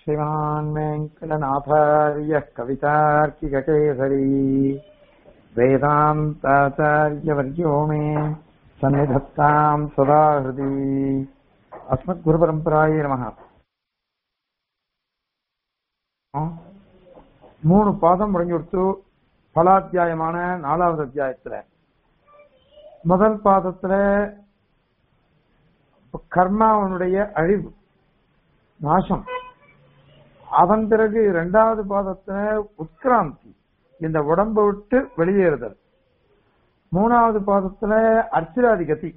श्रीमान् वेङ्कटनाथार्यः कवितार्किककेसरी वेदान्ताचार्यवर्यो मे सन्निधत्ताम् सदा हृदि अस्मद्गुरुपरम्परायै நமः மூணு பாதம் முடிஞ்சு கொடுத்து பலாத்தியாயமான நாலாவது அத்தியாயத்துல முதல் பாதத்துல கர்மாவனுடைய அழிவு நாசம் அதன் பிறகு இரண்டாவது பாதத்துல உட்கிராந்தி இந்த உடம்பை விட்டு வெளியேறுதல் மூணாவது பாதத்துல அர்ச்சிராதிகதி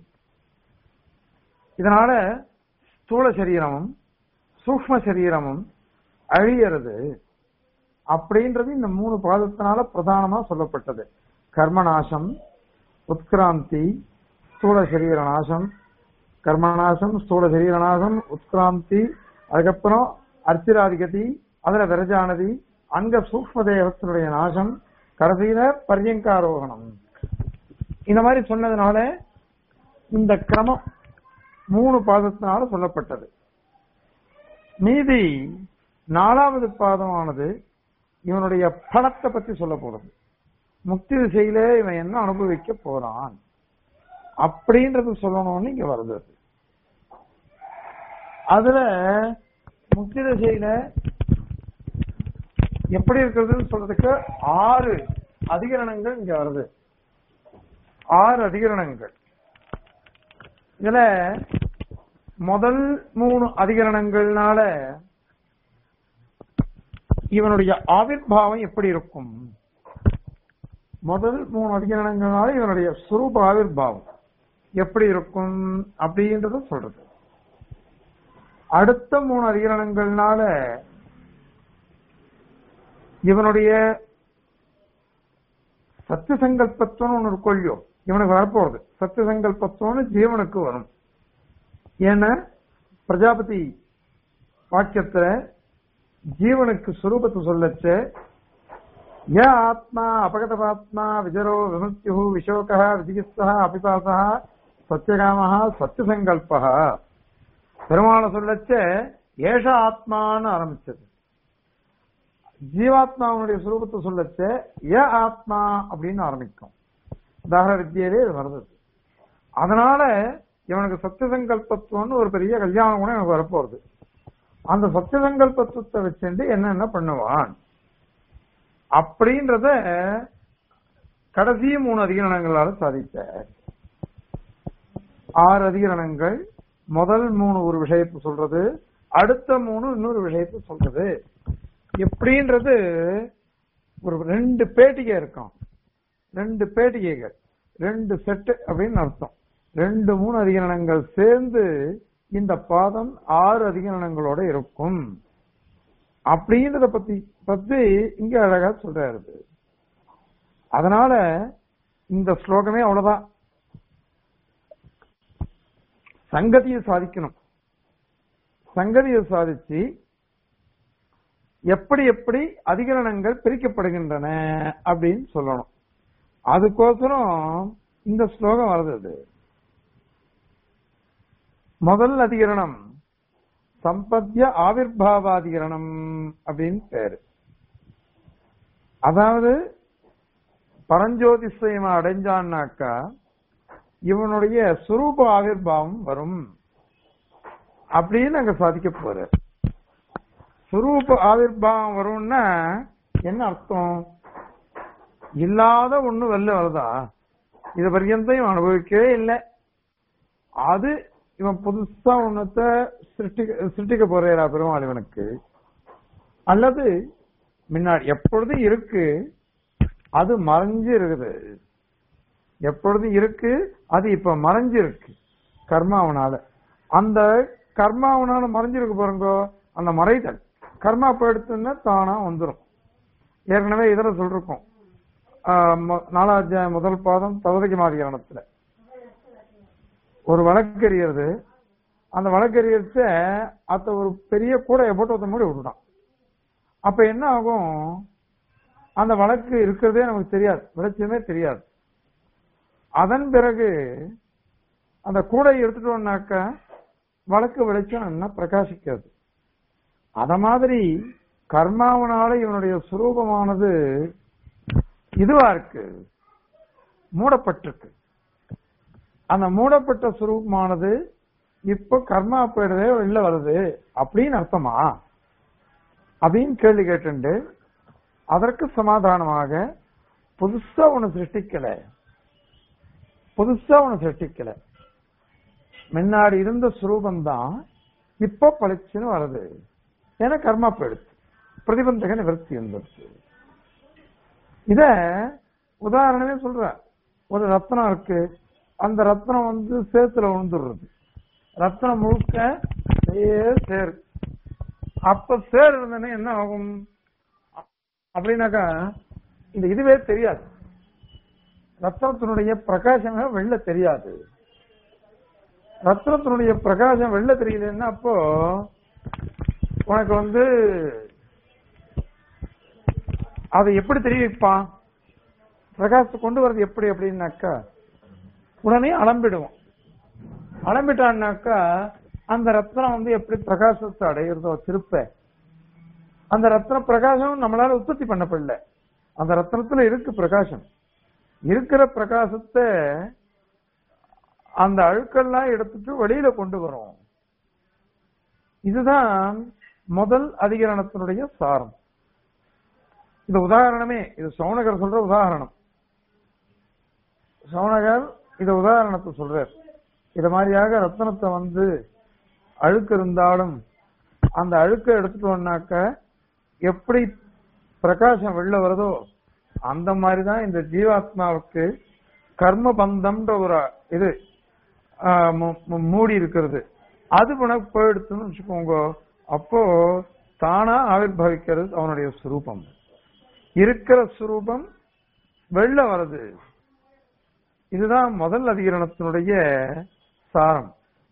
இதனால ஸ்தூல சரீரமும் சூக்ம சரீரமும் அழியறது அப்படின்றது இந்த மூணு பாதத்தினால பிரதானமா சொல்லப்பட்டது கர்மநாசம் உத்கிராந்தி ஸ்தூல சரீர நாசம் கர்மநாசம் ஸ்தூல சரீர நாசம் உத்கிராந்தி அதுக்கப்புறம் அர்ச்சிராதிகதி அதுல விரஜானதி அங்க சூக்ம தேவத்தினுடைய நாசம் கடைசியில பரியங்காரோகணம் இந்த மாதிரி சொன்னதுனால இந்த கிரமம் மூணு பாதத்தினால சொல்லப்பட்டது மீதி நாலாவது பாதமானது இவனுடைய பலத்தை பத்தி சொல்ல போறது முக்தி திசையில இவன் என்ன அனுபவிக்க போறான் அப்படின்றது சொல்லணும்னு இங்க வருது அதுல முக்தி திசையில எப்படி இருக்கிறதுன்னு சொல்றதுக்கு ஆறு அதிகரணங்கள் இங்க வருது ஆறு அதிகரணங்கள் இதுல முதல் மூணு அதிகரணங்கள்னால இவனுடைய ஆவிர்வாவம் எப்படி இருக்கும் முதல் மூணு அதிகரணங்களால இவனுடைய சுரூப ஆவிர்வாவம் எப்படி இருக்கும் அப்படின்றத சொல்றது அடுத்த மூணு அதிகரணங்கள்னால இவனுடைய சத்திய சங்கல்பத்துவம் ஒன்று கொள்ளியோ இவனுக்கு வரப்போறது சத்திய சங்கல்பத்துவம்னு ஜீவனுக்கு வரும் ஏன்னா பிரஜாபதி வாக்கியத்துல ஜீவனுக்கு சுரூபத்தை சொல்லச்சு ய ஆத்மா அபகதபாத்மா விஜரோ விமுக்தியு விசோக விஜிகிஸ்தா அபிபாசா சத்தியகாம சத்தியசங்கல்பா பெருமாளை சொல்லச்ச ஏஷ ஆத்மான்னு ஆரம்பிச்சது ஜீவாத்மாவுடைய சுரூபத்தை சொல்லச்ச ய ஆத்மா அப்படின்னு ஆரம்பிக்கும் தார வித்தியிலே இது வருது அதனால இவனுக்கு சத்தியசங்கல்பத்துவம்னு ஒரு பெரிய கல்யாணம் கூட எனக்கு வரப்போறது அந்த சத்தியசங்கல்பத்துவத்தை வச்சுட்டு என்னென்ன பண்ணுவான் அப்படின்றத கடைசி மூணு அதிகரணங்களால சாதித்த ஆறு அதிகரணங்கள் முதல் மூணு ஒரு விஷயத்தை சொல்றது அடுத்த மூணு இன்னொரு விஷயத்தை சொல்றது எப்படின்றது ஒரு ரெண்டு பேட்டிகை இருக்கும் ரெண்டு பேட்டிகைகள் ரெண்டு செட்டு அப்படின்னு அர்த்தம் ரெண்டு மூணு அதிகரணங்கள் சேர்ந்து இந்த பாதம் ஆறு அதிகரணங்களோட இருக்கும் அப்படின்றத பத்தி பத்தி இங்க அழகா சொல்றாரு அதனால இந்த ஸ்லோகமே அவ்வளவுதான் சங்கதியை சாதிக்கணும் சங்கதியை சாதிச்சு எப்படி எப்படி அதிகரணங்கள் பிரிக்கப்படுகின்றன அப்படின்னு சொல்லணும் அதுக்கோசரம் இந்த ஸ்லோகம் வருது முதல் அதிகரணம் சம்பத்திய ஆவிர்வாவாதிகரணம் அப்படின்னு பேரு அதாவது பரஞ்சோதிசயமா அடைஞ்சான்னாக்கா இவனுடைய சுரூப ஆவிர்வாவம் வரும் அப்படின்னு அங்க சாதிக்க போற சுரூப ஆவிர்வாவம் வரும்னா என்ன அர்த்தம் இல்லாத ஒண்ணு வெளில வருதா இது பர்யந்தையும் அனுபவிக்கவே இல்லை அது இவன் புதுசா ஒன்னத்தை சிருஷ்டிக்க சிருஷ்டிக்க போறா பெருமாள் இவனுக்கு அல்லது முன்னாடி எப்பொழுதும் இருக்கு அது மறைஞ்சு இருக்குது எப்பொழுதும் இருக்கு அது இப்ப மறைஞ்சு இருக்கு கர்மாவனால அந்த கர்மாவனால மறைஞ்சிருக்கு பாருங்க அந்த மறைதல் கர்மா போயிடுத்துன்னா தானா வந்துடும் ஏற்கனவே இதுல சொல்லிருக்கோம் நாலாவது முதல் பாதம் தவதைக்கு மாதிகரணத்துல ஒரு வழக்கறியறது அந்த வழக்கறியர்த்த அத்த ஒரு பெரிய கூடையை போட்டு ஒருத்த மூடி விட்டுட்டான் அப்ப என்ன ஆகும் அந்த வழக்கு இருக்கிறதே நமக்கு தெரியாது வெளிச்சமே தெரியாது அதன் பிறகு அந்த கூடையை எடுத்துட்டோம்னாக்க வழக்கு வெளிச்சம் என்ன பிரகாசிக்காது அத மாதிரி கர்மாவனால இவனுடைய சுரூபமானது இதுவா இருக்கு மூடப்பட்டிருக்கு அந்த மூடப்பட்ட சுரூபமானது இப்போ கர்மா போயிடுதே வெளில வருது அப்படின்னு அர்த்தமா அப்படின்னு கேள்வி கேட்டுண்டு அதற்கு சமாதானமாக புதுசா ஒண்ணு சிருஷ்டிக்கல புதுசா ஒண்ணு சிருஷ்டிக்கல முன்னாடி இருந்த சுரூபம் தான் இப்போ பளிச்சுன்னு வருது ஏன்னா கர்மா போயிடுச்சு பிரதிபந்தக நிவர்த்தி வந்துருச்சு இத உதாரணமே சொல்ற ஒரு ரத்னம் இருக்கு அந்த ரத்னம் வந்து சேத்துல விழுந்துடுறது ரத்னம் முழுக்க அப்படியே சேரு அப்ப சேர் இருந்ததுன்னா என்ன ஆகும் அப்படின்னாக்கா இந்த இதுவே தெரியாது ரத்னத்தினுடைய பிரகாசமே வெளில தெரியாது ரத்னத்தினுடைய பிரகாசம் வெளில தெரியலன்னா அப்போ உனக்கு வந்து அதை எப்படி தெரிவிப்பான் பிரகாசத்தை கொண்டு வர்றது எப்படி அப்படின்னாக்கா உடனே அலம்பிடுவோம் அலம்பிட்டான்னாக்கா அந்த ரத்னம் வந்து எப்படி பிரகாசத்தை அடையிறதோ திருப்ப அந்த ரத்ன பிரகாசம் நம்மளால உற்பத்தி பண்ணப்படல அந்த ரத்னத்துல இருக்கு பிரகாசம் இருக்கிற பிரகாசத்தை அந்த அழுக்கெல்லாம் எடுத்துட்டு வெளியில கொண்டு வரும் இதுதான் முதல் அதிகரணத்தினுடைய சாரம் இது உதாரணமே இது சௌனகர் சொல்ற உதாரணம் சௌனகர் இது உதாரணத்தை சொல்றார் இது மாதிரியாக ரத்தனத்தை வந்து அழுக்கு இருந்தாலும் அந்த அழுக்கை எடுத்துட்டோம்னாக்க எப்படி பிரகாசம் வெளில வருதோ அந்த மாதிரிதான் இந்த ஜீவாத்மாவுக்கு கர்ம பந்தம்ன்ற ஒரு இது ஆஹ், மு- மு- மூடி இருக்கிறது அது உனக்கு போயிடுச்சுன்னு வச்சுக்கோங்க அப்போ தானா ஆவிர்வவிக்கிறது அவனுடைய சுரூபம் இருக்கிற சுரூபம் வெளில வருது இதுதான் முதல் அதிகரணத்தினுடைய சாரம்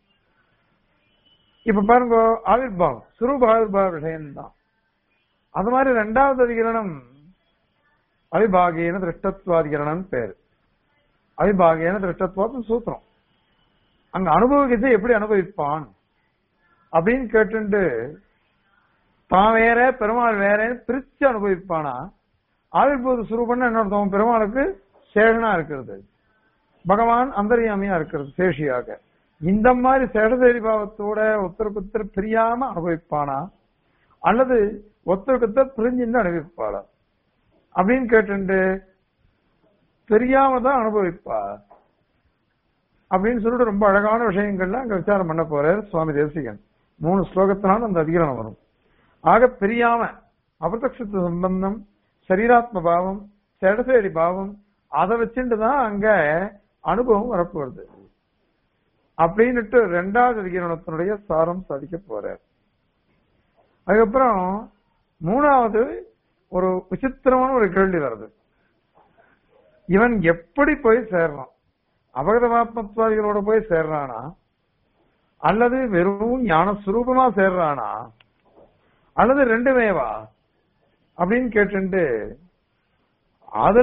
இப்ப பாருங்க ஆவிர்பாவம் சுரூப ஆவிர்பாவ விஷயம்தான் அது மாதிரி ரெண்டாவது அதிகரணம் அவிபாகேன திருஷ்டத்வாதிகரணம் பேரு அவிபாகேன திருஷ்டத்வாதம் சூத்திரம் அங்க அனுபவிக்கிறதை எப்படி அனுபவிப்பான் அப்படின்னு கேட்டுண்டு தான் வேற பெருமாள் வேறன்னு பிரிச்சு அனுபவிப்பானா ஆவிர்பூத சுரூபம்னு என்ன அர்த்தம் பெருமாளுக்கு சேஷனா இருக்கிறது பகவான் அந்தரியாமியா இருக்கிறது சேஷியாக இந்த மாதிரி சேடதேரி பாவத்தோட ஒருத்தருக்கு ஒருத்தர் பிரியாம அனுபவிப்பானா அல்லது ஒருத்தருக்கு ஒருத்தர் பிரிஞ்சுன்னு அனுபவிப்பாளா அப்படின்னு கேட்டுண்டு தெரியாம தான் அனுபவிப்பா அப்படின்னு சொல்லிட்டு ரொம்ப அழகான விஷயங்கள்லாம் அங்க விசாரம் பண்ண போறார் சுவாமி தேசிகன் மூணு ஸ்லோகத்தினால அந்த அதிகரணம் வரும் ஆக பிரியாம அபதக்ஷத்து சம்பந்தம் சரீராத்ம பாவம் செடசேடி பாவம் அதை வச்சுட்டு தான் அங்க அனுபவம் வரப்போறது அப்படின்னுட்டு ரெண்டாவது அதிகரணத்தினுடைய சாரம் சாதிக்க போறார் அதுக்கப்புறம் மூணாவது ஒரு விசித்திரமான ஒரு கேள்வி வருது இவன் எப்படி போய் சேர்றான் அபகதமாத்மத்வாதிகளோட போய் சேர்றானா அல்லது வெறும் ஞான சுரூபமா சேர்றானா அல்லது ரெண்டுமேவா அப்படின்னு கேட்டுட்டு அதுல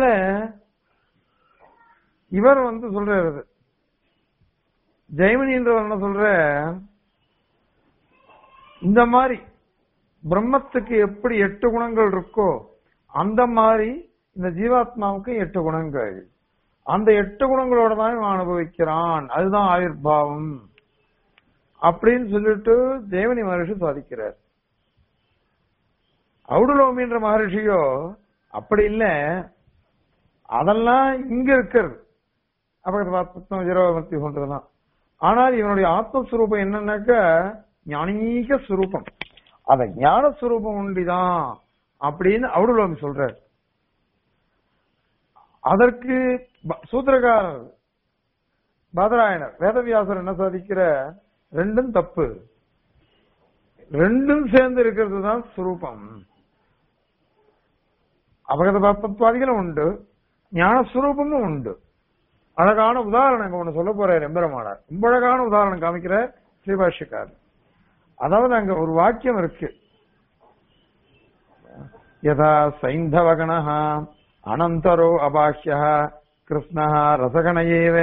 இவர் வந்து சொல்றாரு ஜெயமணின்றவர் என்ன சொல்ற இந்த மாதிரி பிரம்மத்துக்கு எப்படி எட்டு குணங்கள் இருக்கோ அந்த மாதிரி இந்த ஜீவாத்மாவுக்கு எட்டு குணங்கள் அந்த எட்டு குணங்களோட தான் இவன் அனுபவிக்கிறான் அதுதான் ஆயுர்பாவம் அப்படின்னு சொல்லிட்டு தேவனி மகர்ஷி சாதிக்கிறார் அவுடுலோமின்ற மகர்ஷியோ அப்படி இல்ல அதெல்லாம் இங்க இருக்கிறது அப்ப ஜீரோமூர்த்தி போன்றதுதான் ஆனால் இவனுடைய ஆத்மஸ்வரூபம் என்னன்னாக்க ஞானீக சுரூபம் அத ஞான சுரூபம் உண்டிதான் அப்படின்னு அவுடுலோமி சொல்றார் அதற்கு ப- சூத்திரக்காரர் பாதராயணர் வேதவியாசர் என்ன சாதிக்கிற ரெண்டும் தப்பு ரெண்டும் சேர்ந்து இருக்கிறது தான் சுரூபம் அபகத பாப்பத்வாதிகளும் உண்டு ஞான சுரூபமும் உண்டு அழகான உதாரணம் இங்க ஒண்ணு சொல்ல போறார் எம்பெருமானார் ரொம்ப அழகான உதாரணம் காமிக்கிற ஸ்ரீபாஷ்யக்கார் அதாவது அங்க ஒரு வாக்கியம் இருக்கு யதா சைந்தவகணः அனந்தரோ அபாஹ்ய கிருஷ்ணः ரசகணையேவ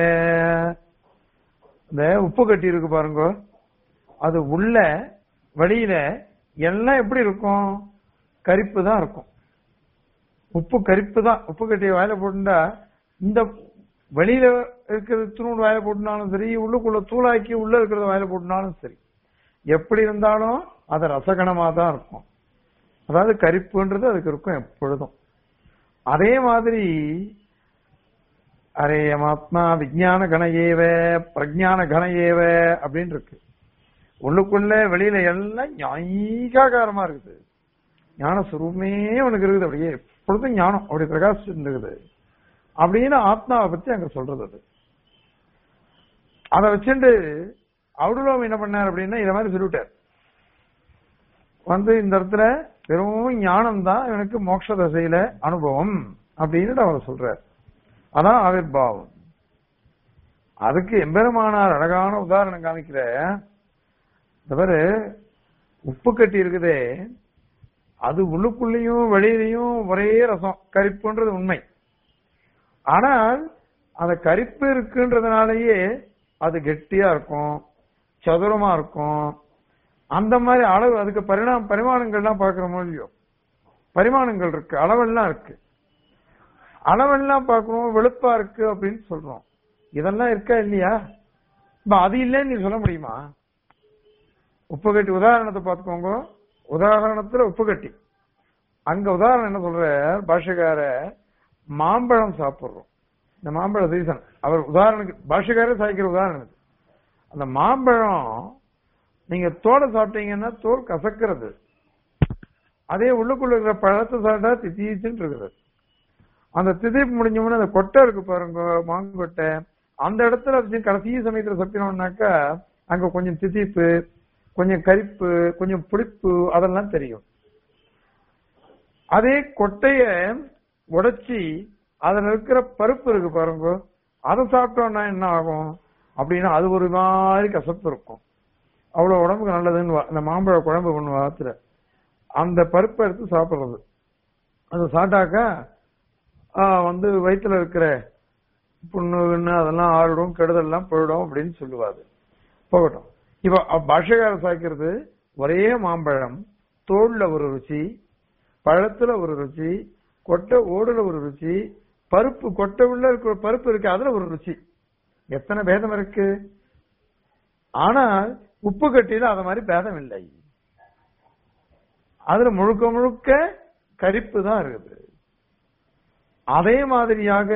இந்த உப்பு கட்டி இருக்கு பாருங்க அது உள்ள வெளியில எல்லாம் எப்படி இருக்கும் கரிப்பு தான் இருக்கும் உப்பு கரிப்பு தான் உப்பு கட்டிய வாயில போட்டுண்டா இந்த வெளியில இருக்கிறது தூண் வாயில போட்டுனாலும் சரி உள்ளுக்குள்ள தூளாக்கி உள்ள இருக்கிறத வாயில போட்டுனாலும் சரி எப்படி இருந்தாலும் அது ரசகணமா தான் இருக்கும் அதாவது கரிப்புன்றது அதுக்கு இருக்கும் எப்பொழுதும் அதே மாதிரி அரே ஆத்மா விஞ்ஞான கண ஏவ பிரஜான கண ஏவ அப்படின்னு இருக்கு உள்ளுக்குள்ள வெளியில எல்லாம் ஞாயிகாகாரமா இருக்குது ஞான சுரூபமே உனக்கு இருக்குது அப்படியே எப்பொழுதும் ஞானம் அப்படி பிரகாசிச்சு இருக்குது அப்படின்னு ஆத்மாவை பத்தி அங்க சொல்றது அது அதை வச்சுட்டு அவுடுலோம் என்ன பண்ணார் அப்படின்னா இத மாதிரி சொல்லிவிட்டார் வந்து இந்த இடத்துல வெறும் ஞானம் தான் எனக்கு மோட்ச தசையில அனுபவம் அப்படின்னு அவர் சொல்றார் அதான் ஆவிர்பாவம் அதுக்கு எம்பெருமானார் அழகான உதாரணம் காமிக்கிற தவிர உப்பு கட்டி இருக்குதே அது உள்ளுக்குள்ளேயும் வெளியிலையும் ஒரே ரசம் கரிப்புன்றது உண்மை ஆனால் அந்த கரிப்பு இருக்குன்றதுனாலயே அது கெட்டியா இருக்கும் சதுரமா இருக்கும் அந்த மாதிரி அளவு அதுக்கு பரிணாம பரிமாணங்கள்லாம் பார்க்கிறோமோ இல்லையோ பரிமாணங்கள் இருக்கு அளவெல்லாம் இருக்கு அளவெல்லாம் பார்க்கணும் வெளுப்பா இருக்கு அப்படின்னு சொல்றோம் இதெல்லாம் இருக்கா இல்லையா இப்ப அது இல்லைன்னு நீ சொல்ல முடியுமா உப்பு கட்டி உதாரணத்தை பார்த்துக்கோங்க உதாரணத்துல உப்பு கட்டி அங்க உதாரணம் என்ன சொல்ற பாஷகார மாம்பழம் சாப்பிடுறோம் இந்த மாம்பழ சீசன் அவர் உதாரணத்துக்கு பாஷகாரே சாய்க்கிற உதாரணம் இது. அந்த மாம்பழம் நீங்க தோலை சாப்பிட்டீங்கன்னா தோல் கசக்கிறது அதே உள்ளுக்குள்ள இருக்கிற பழத்தை சாப்பிட்டா தித்தீச்சுன்னு இருக்குது அந்த திதிப்பு முடிஞ்சோம்னா அந்த கொட்டை இருக்கு பாருங்க மாங்கொட்டை அந்த இடத்துல வச்சு கடைசி சமயத்துல சப்பினோம்னாக்கா அங்க கொஞ்சம் திதிப்பு கொஞ்சம் கரிப்பு கொஞ்சம் புளிப்பு அதெல்லாம் தெரியும் அதே கொட்டைய உடைச்சி அதுல இருக்கிற பருப்பு இருக்கு பாருங்க அதை சாப்பிட்டோம்னா என்ன ஆகும் அப்படின்னா அது ஒரு மாதிரி கசப்பு இருக்கும் அவ்வளவு உடம்புக்கு நல்லதுன்னு வா- இந்த மாம்பழ குழம்பு ஒண்ணு வாத்துல அந்த பருப்பை எடுத்து சாப்பிடுறது அது சாப்பிட்டாக்கா ஆஹ், வந்து வயித்துல இருக்கிற புண்ணு கிண்ணு அதெல்லாம் ஆறிடும் கெடுதல்லாம் போயிடும் அப்படின்னு சொல்லுவாரு போகட்டும் இப்ப அ- பாஷகார சாய்க்கிறது ஒரே மாம்பழம் தோல்ல ஒரு ருச்சி பழத்துல ஒரு ருச்சி கொட்டை ஓடுல ஒரு ருச்சி பருப்பு கொட்டை உள்ள இருக்கிற பருப்பு இருக்கு அதுல ஒரு ருச்சி எத்தனை பேதம் இருக்கு ஆனால் உப்பு கட்டியில அத மாதிரி பேதம் இல்லை அதுல முழுக்க முழுக்க கரிப்பு தான் இருக்குது அதே மாதிரியாக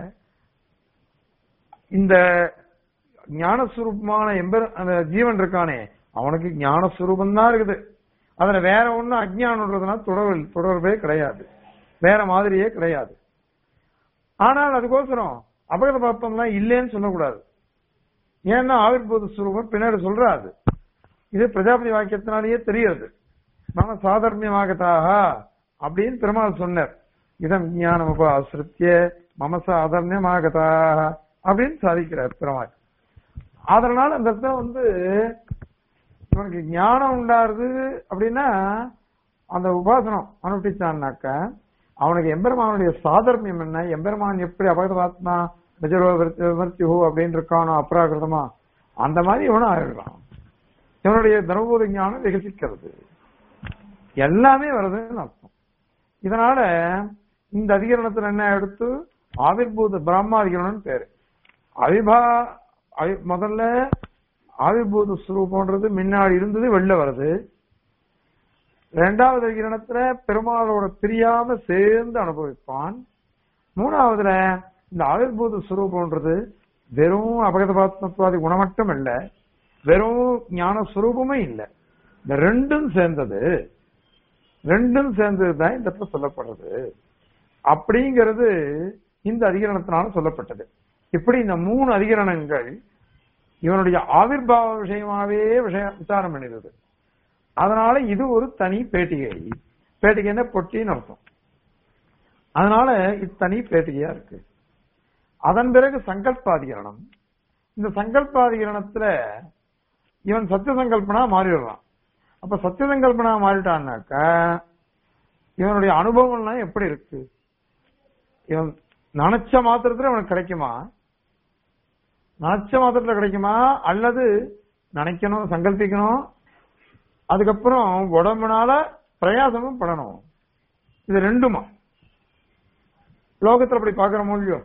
இந்த ஞானஸ்வரூபமான எம்பர் அந்த ஜீவன் இருக்கானே அவனுக்கு ஞானஸ்வரூபம் தான் இருக்குது அதுல வேற ஒண்ணும் அஜ்ஞானம்ன்றதுனா தொடர்பு தொடர்பே கிடையாது வேற மாதிரியே கிடையாது ஆனால் அதுக்கோசரம் அபகத பாப்பம்லாம் இல்லைன்னு சொல்லக்கூடாது ஏன்னா ஆவிர்பூத சுரூபம் பின்னாடி சொல்றாது இது பிரஜாபதி வாக்கியத்தினாலேயே தெரியுது மன சாதர்மியமாகத்தாக அப்படின்னு பெருமாள் சொன்னார் இதம் ஞானம் உபாசிரித்திய மம சாதர்மியமாகத்தாக அப்படின்னு சாதிக்கிறார் பெருமாள் அதனால அந்த இடத்துல வந்து இவனுக்கு ஞானம் உண்டாருது அப்படின்னா அந்த உபாசனம் அனுஷ்டிச்சான்னாக்க அவனுக்கு எம்பெருமானுடைய சாதர்மியம் என்ன எம்பெருமான் எப்படி அபகதாத்மா நிஜரோ விமர்த்திஹோ அப்படின்னு இருக்கானோ அப்ராகிருதமா அந்த மாதிரி இவனும் ஆயிடுறான் இவனுடைய தர்மபோத ஞானம் விகசிக்கிறது எல்லாமே வருதுன்னு அர்த்தம் இதனால இந்த அதிகரணத்துல என்ன எடுத்து ஆவிர்பூத பிரம்மாதிகரணம்னு பேரு அவிபா அவி- முதல்ல ஆவிர்பூத ஸ்வரூபம்ன்றது முன்னாடி இருந்தது வெளில வருது இரண்டாவது அதிகரணத்துல பெருமாளோட பிரியாம சேர்ந்து அனுபவிப்பான் மூணாவதுல இந்த ஆவிர்பூத ஸ்வரூபம்ன்றது வெறும் அபகதபாத்மத்வாதி குணமட்டம் இல்ல வெறும் ஞான ஸ்வரூபமும் இல்ல இந்த ரெண்டும் சேர்ந்தது ரெண்டும் சேர்ந்தது தான் இந்த இடத்துல சொல்லப்படுறது அப்படிங்கிறது இந்த அதிகரணத்தினால சொல்லப்பட்டது இப்படி இந்த மூணு அதிகரணங்கள் இவனுடைய ஆவிர்பாவ விஷயமாவே விஷய விசாரம் பண்ணிடுது அதனால இது ஒரு தனி பேட்டிகை பேட்டிகைன்னா பொட்டின்னு அர்த்தம் அதனால இது தனி பேட்டிகையா இருக்கு அதன் பிறகு சங்கல்பாதிகரணம் இந்த சங்கல்பாதிகரணத்துல இவன் சத்திய சங்கல்பனா மாறிடுறான் அப்ப சத்திய சங்கல்பனா மாறிட்டான்னாக்கா இவனுடைய அனுபவம்லாம் எப்படி இருக்கு இவன் நினைச்ச மாத்திரத்துல இவனுக்கு கிடைக்குமா நினைச்ச மாத்திரத்துல கிடைக்குமா அல்லது நினைக்கணும் சங்கல்பிக்கணும் அதுக்கப்புறம் உடம்புனால பிரயாசமும் பண்ணணும் இது ரெண்டுமா லோகத்துல அப்படி பாக்குறோமோ இல்லையோ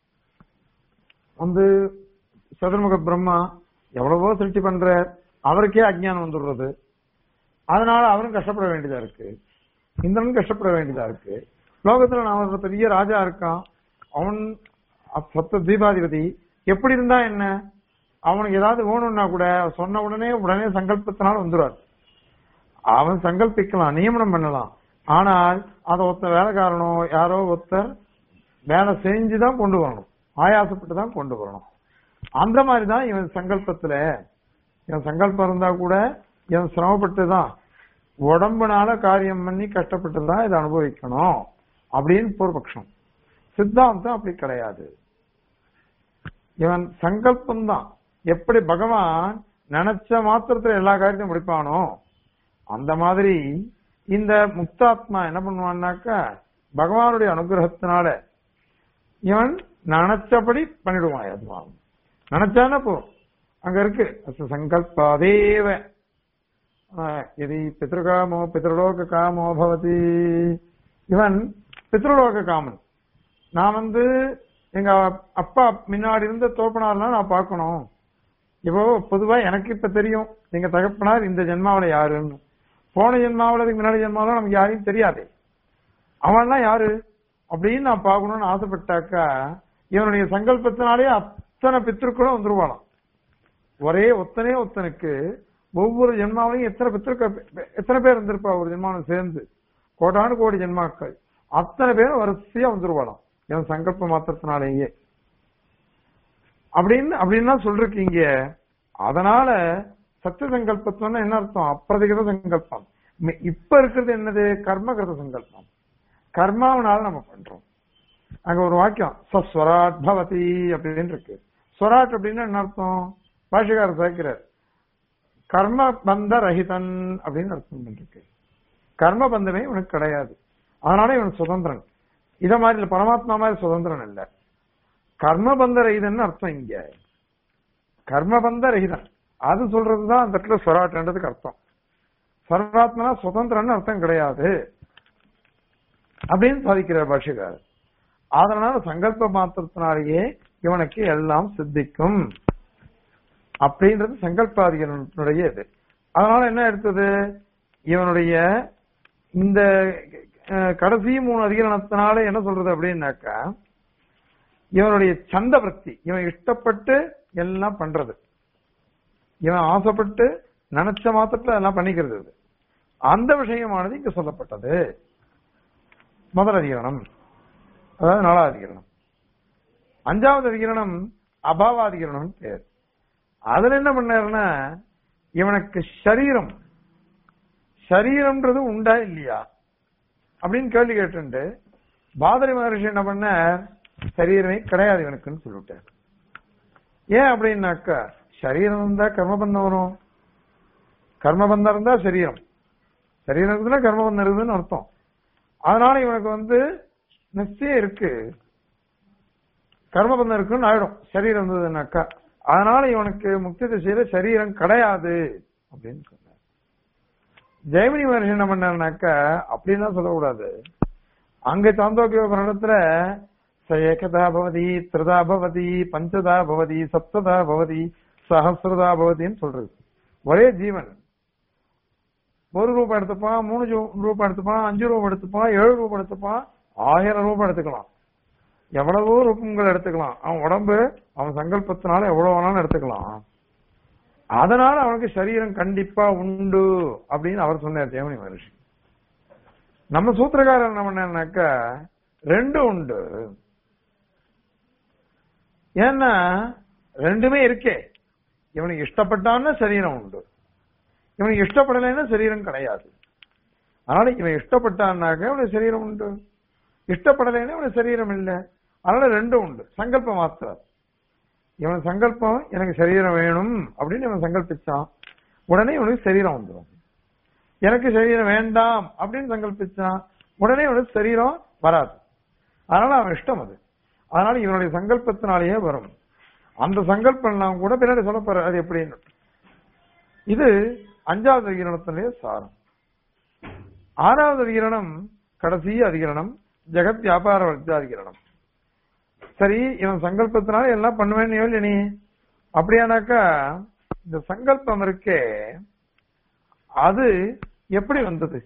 வந்து சதுர்முக பிரம்மா எவ்வளவோ சிருஷ்டி பண்ற அவருக்கே அஜ்ஞானம் வந்துடுறது அதனால அவரும் கஷ்டப்பட வேண்டியதா இருக்கு இந்திரனும் கஷ்டப்பட வேண்டியதா இருக்கு லோகத்துல நான் ஒரு பெரிய ராஜா இருக்கான் அவன் சப்த தீபாதிபதி எப்படி இருந்தா என்ன அவனுக்கு ஏதாவது வேணும்னா கூட சொன்ன உடனே உடனே சங்கல்பத்தினால வந்துடுவார் அவன் சங்கல்பிக்கலாம் நியமனம் பண்ணலாம் ஆனால் அதை ஒருத்தர் வேலைக்காரனோ யாரோ ஒருத்தர் வேலை செஞ்சுதான் கொண்டு வரணும் ஆயாசப்பட்டு தான் கொண்டு வரணும் அந்த மாதிரி தான் இவன் சங்கல்பத்துல இவன் சங்கல்பம் இருந்தா கூட இவன் சிரமப்பட்டு தான் உடம்புனால காரியம் பண்ணி கஷ்டப்பட்டு தான் இதை அனுபவிக்கணும் அப்படின்னு பூர்வபக்ஷம் சித்தாந்தம் அப்படி கிடையாது இவன் சங்கல்பம் தான் எப்படி பகவான் நினைச்ச மாத்திரத்துல எல்லா காரியத்தையும் முடிப்பானோ அந்த மாதிரி இந்த முக்தாத்மா என்ன பண்ணுவான்னாக்கா பகவானுடைய அனுகிரகத்தினால இவன் நினைச்சபடி பண்ணிடுவான் அதுவான் நினைச்சானா போ அங்க இருக்கு சங்கல்பாதேவ இது பித்ருகாமோ பித்ருலோக காமோ பவதி இவன் பித்ருலோக காமன் நான் வந்து எங்க அப்பா முன்னாடி இருந்த தோப்பனார்லாம் நான் பார்க்கணும் இப்போ பொதுவா எனக்கு இப்ப தெரியும் எங்க தகப்பனார் இந்த ஜென்மாவில யாருன்னு போன ஜென்மாவில அதுக்கு முன்னாடி ஜென்மாவில நமக்கு யாரையும் தெரியாது அவன்லாம் யாரு அப்படின்னு நான் பார்க்கணும்னு ஆசைப்பட்டாக்கா இவனுடைய சங்கல்பத்தினாலே அத்தனை பித்திருக்களும் வந்துருவாளாம் ஒரே ஒத்தனே ஒத்தனுக்கு ஒவ்வொரு ஜென்மாவிலையும் எத்தனை பித்திருக்க எத்தனை பேர் இருந்திருப்பா ஒரு ஜென்மாவிலும் சேர்ந்து கோடானு கோடி ஜென்மாக்கள் அத்தனை பேரும் வரிசையா வந்துருவாளாம் இவன் சங்கல்ப மாத்திரத்தினாலேயே அப்படின்னு அப்படின்னா சொல்றீங்க அதனால சத்திய சங்கல்பத்துவம்னா என்ன அர்த்தம் அப்பிரதிகிருத சங்கல்பம் இப்ப இருக்கிறது என்னது கர்மகிருத சங்கல்பம் கர்மாவனால நம்ம பண்றோம் அங்க ஒரு வாக்கியம் சஸ்வராட் பவதி அப்படின்னு இருக்கு ஸ்வராட் அப்படின்னு என்ன அர்த்தம் பாஷகாரர் சேர்க்கிறார் கர்ம பந்த ரஹிதன் அப்படின்னு அர்த்தம் இருக்கு கர்ம பந்தமே இவனுக்கு கிடையாது அதனால இவன் சுதந்திரன் இத மாதிரி இல்ல பரமாத்மா மாதிரி சுதந்திரன் இல்ல கர்மபந்த ரஹிதன் அர்த்தம் இங்க கர்மபந்த ரஹிதன் அது சொல்றதுதான் அந்த இடத்துல ஸ்வராட்ன்றதுக்கு அர்த்தம் சர்வாத்மனா சுதந்திரன் அர்த்தம் கிடையாது அப்படின்னு சாதிக்கிறார் பாஷகாரர் அதனால சங்கல்ப மாத்திரத்தினாலேயே இவனுக்கு எல்லாம் சித்திக்கும் அப்படின்றது சங்கல்பாதிகளுடைய இது அதனால என்ன எடுத்தது இவனுடைய இந்த கடைசி மூணு அதிகரணத்தினால என்ன சொல்றது அப்படின்னாக்கா இவனுடைய சந்த பிரத்தி இவன் இஷ்டப்பட்டு எல்லாம் பண்றது இவன் ஆசைப்பட்டு நினைச்ச மாத்திரத்துல எல்லாம் பண்ணிக்கிறது அந்த விஷயமானது இங்க சொல்லப்பட்டது முதல் அதிகரணம் அதாவது நாலாவது அதிகரணம் அஞ்சாவது அதிகரணம் அபாவாதிகரணம் பேர் அதுல என்ன பண்ணாருன்னா இவனுக்கு சரீரம் சரீரம்ன்றது உண்டா இல்லையா அப்படின்னு கேள்வி கேட்டு பாதரி மகர்ஷி என்ன பண்ண சரீரமே கிடையாது இவனுக்குன்னு சொல்லிவிட்டார் ஏன் அப்படின்னாக்கா சரீரம் இருந்தா கர்மபந்தம் வரும் கர்மபந்தம் இருந்தா சரீரம் சரீரம் இருக்குதுன்னா கர்மபந்தம் இருக்குதுன்னு அர்த்தம் அதனால இவனுக்கு வந்து நிச்சயம் இருக்கு கர்மபந்தம் இருக்குன்னு ஆயிடும் சரீரம் இருந்ததுன்னாக்கா அதனால இவனுக்கு முக்தி திசையில சரீரம் கிடையாது அப்படின்னு சொன்னார் ஜெயமணி மகர்ஷி என்ன பண்ணாருனாக்கா அப்படின்லாம் சொல்லக்கூடாது அங்க சாந்தோக்கிய பிரணத்துல ச ஏகதா பவதி திரதா பவதி பஞ்சதா பவதி சப்ததா பவதி சஹசிரதா பவதின்னு சொல்றது ஒரே ஜீவன் ஒரு ரூபாய் எடுத்துப்பான் மூணு ரூபாய் எடுத்துப்பான் அஞ்சு ரூபாய் எடுத்துப்பான் ஏழு ரூபாய் எடுத்துப்பான் ஆயிரம் ரூபாய் எடுத்துக்கலாம் எவ்வளவோ ரூபங்கள் எடுத்துக்கலாம் அவன் உடம்பு அவன் சங்கல்பத்தினால எவ்வளவு வேணாலும் எடுத்துக்கலாம் அதனால அவனுக்கு சரீரம் கண்டிப்பா உண்டு அப்படின்னு அவர் சொன்னார் தேவனி மகர்ஷி நம்ம சூத்திரக்காரர் என்ன பண்ணாக்க ரெண்டும் உண்டு ஏன்னா ரெண்டுமே இருக்கே இவனுக்கு இஷ்டப்பட்டான்னா சரீரம் உண்டு இவனுக்கு இஷ்டப்படலைன்னா சரீரம் கிடையாது அதனால இவன் இஷ்டப்பட்டான்னாக்க இவனுக்கு சரீரம் உண்டு இஷ்டப்படலைன்னா இவனுக்கு சரீரம் இல்லை அதனால ரெண்டும் உண்டு சங்கல்பம் மாத்திரம் இவன் சங்கல்பம் எனக்கு சரீரம் வேணும் அப்படின்னு இவன் சங்கல்பிச்சான் உடனே இவனுக்கு சரீரம் வந்துடும் எனக்கு சரீரம் வேண்டாம் அப்படின்னு சங்கல்பிச்சான் உடனே இவனுக்கு சரீரம் வராது அதனால அவன் இஷ்டம் அது அதனால இவனுடைய சங்கல்பத்தினாலேயே வரும் அந்த சங்கல்பம் எல்லாம் கூட பின்னாடி சொல்ல போற அது எப்படின்னு இது அஞ்சாவது அதிகரணத்தினுடைய சாரம் ஆறாவது அதிகரணம் கடைசி அதிகரணம் ஜெகத் வியாபார வர்த்தாதிகரணம் சரி இவன் சங்கல்பத்தினால எல்லாம் பண்ணுவேன்னு யோசி நீ அப்படியானாக்கா இந்த சங்கல்பம் இருக்கே அது எப்படி வந்தது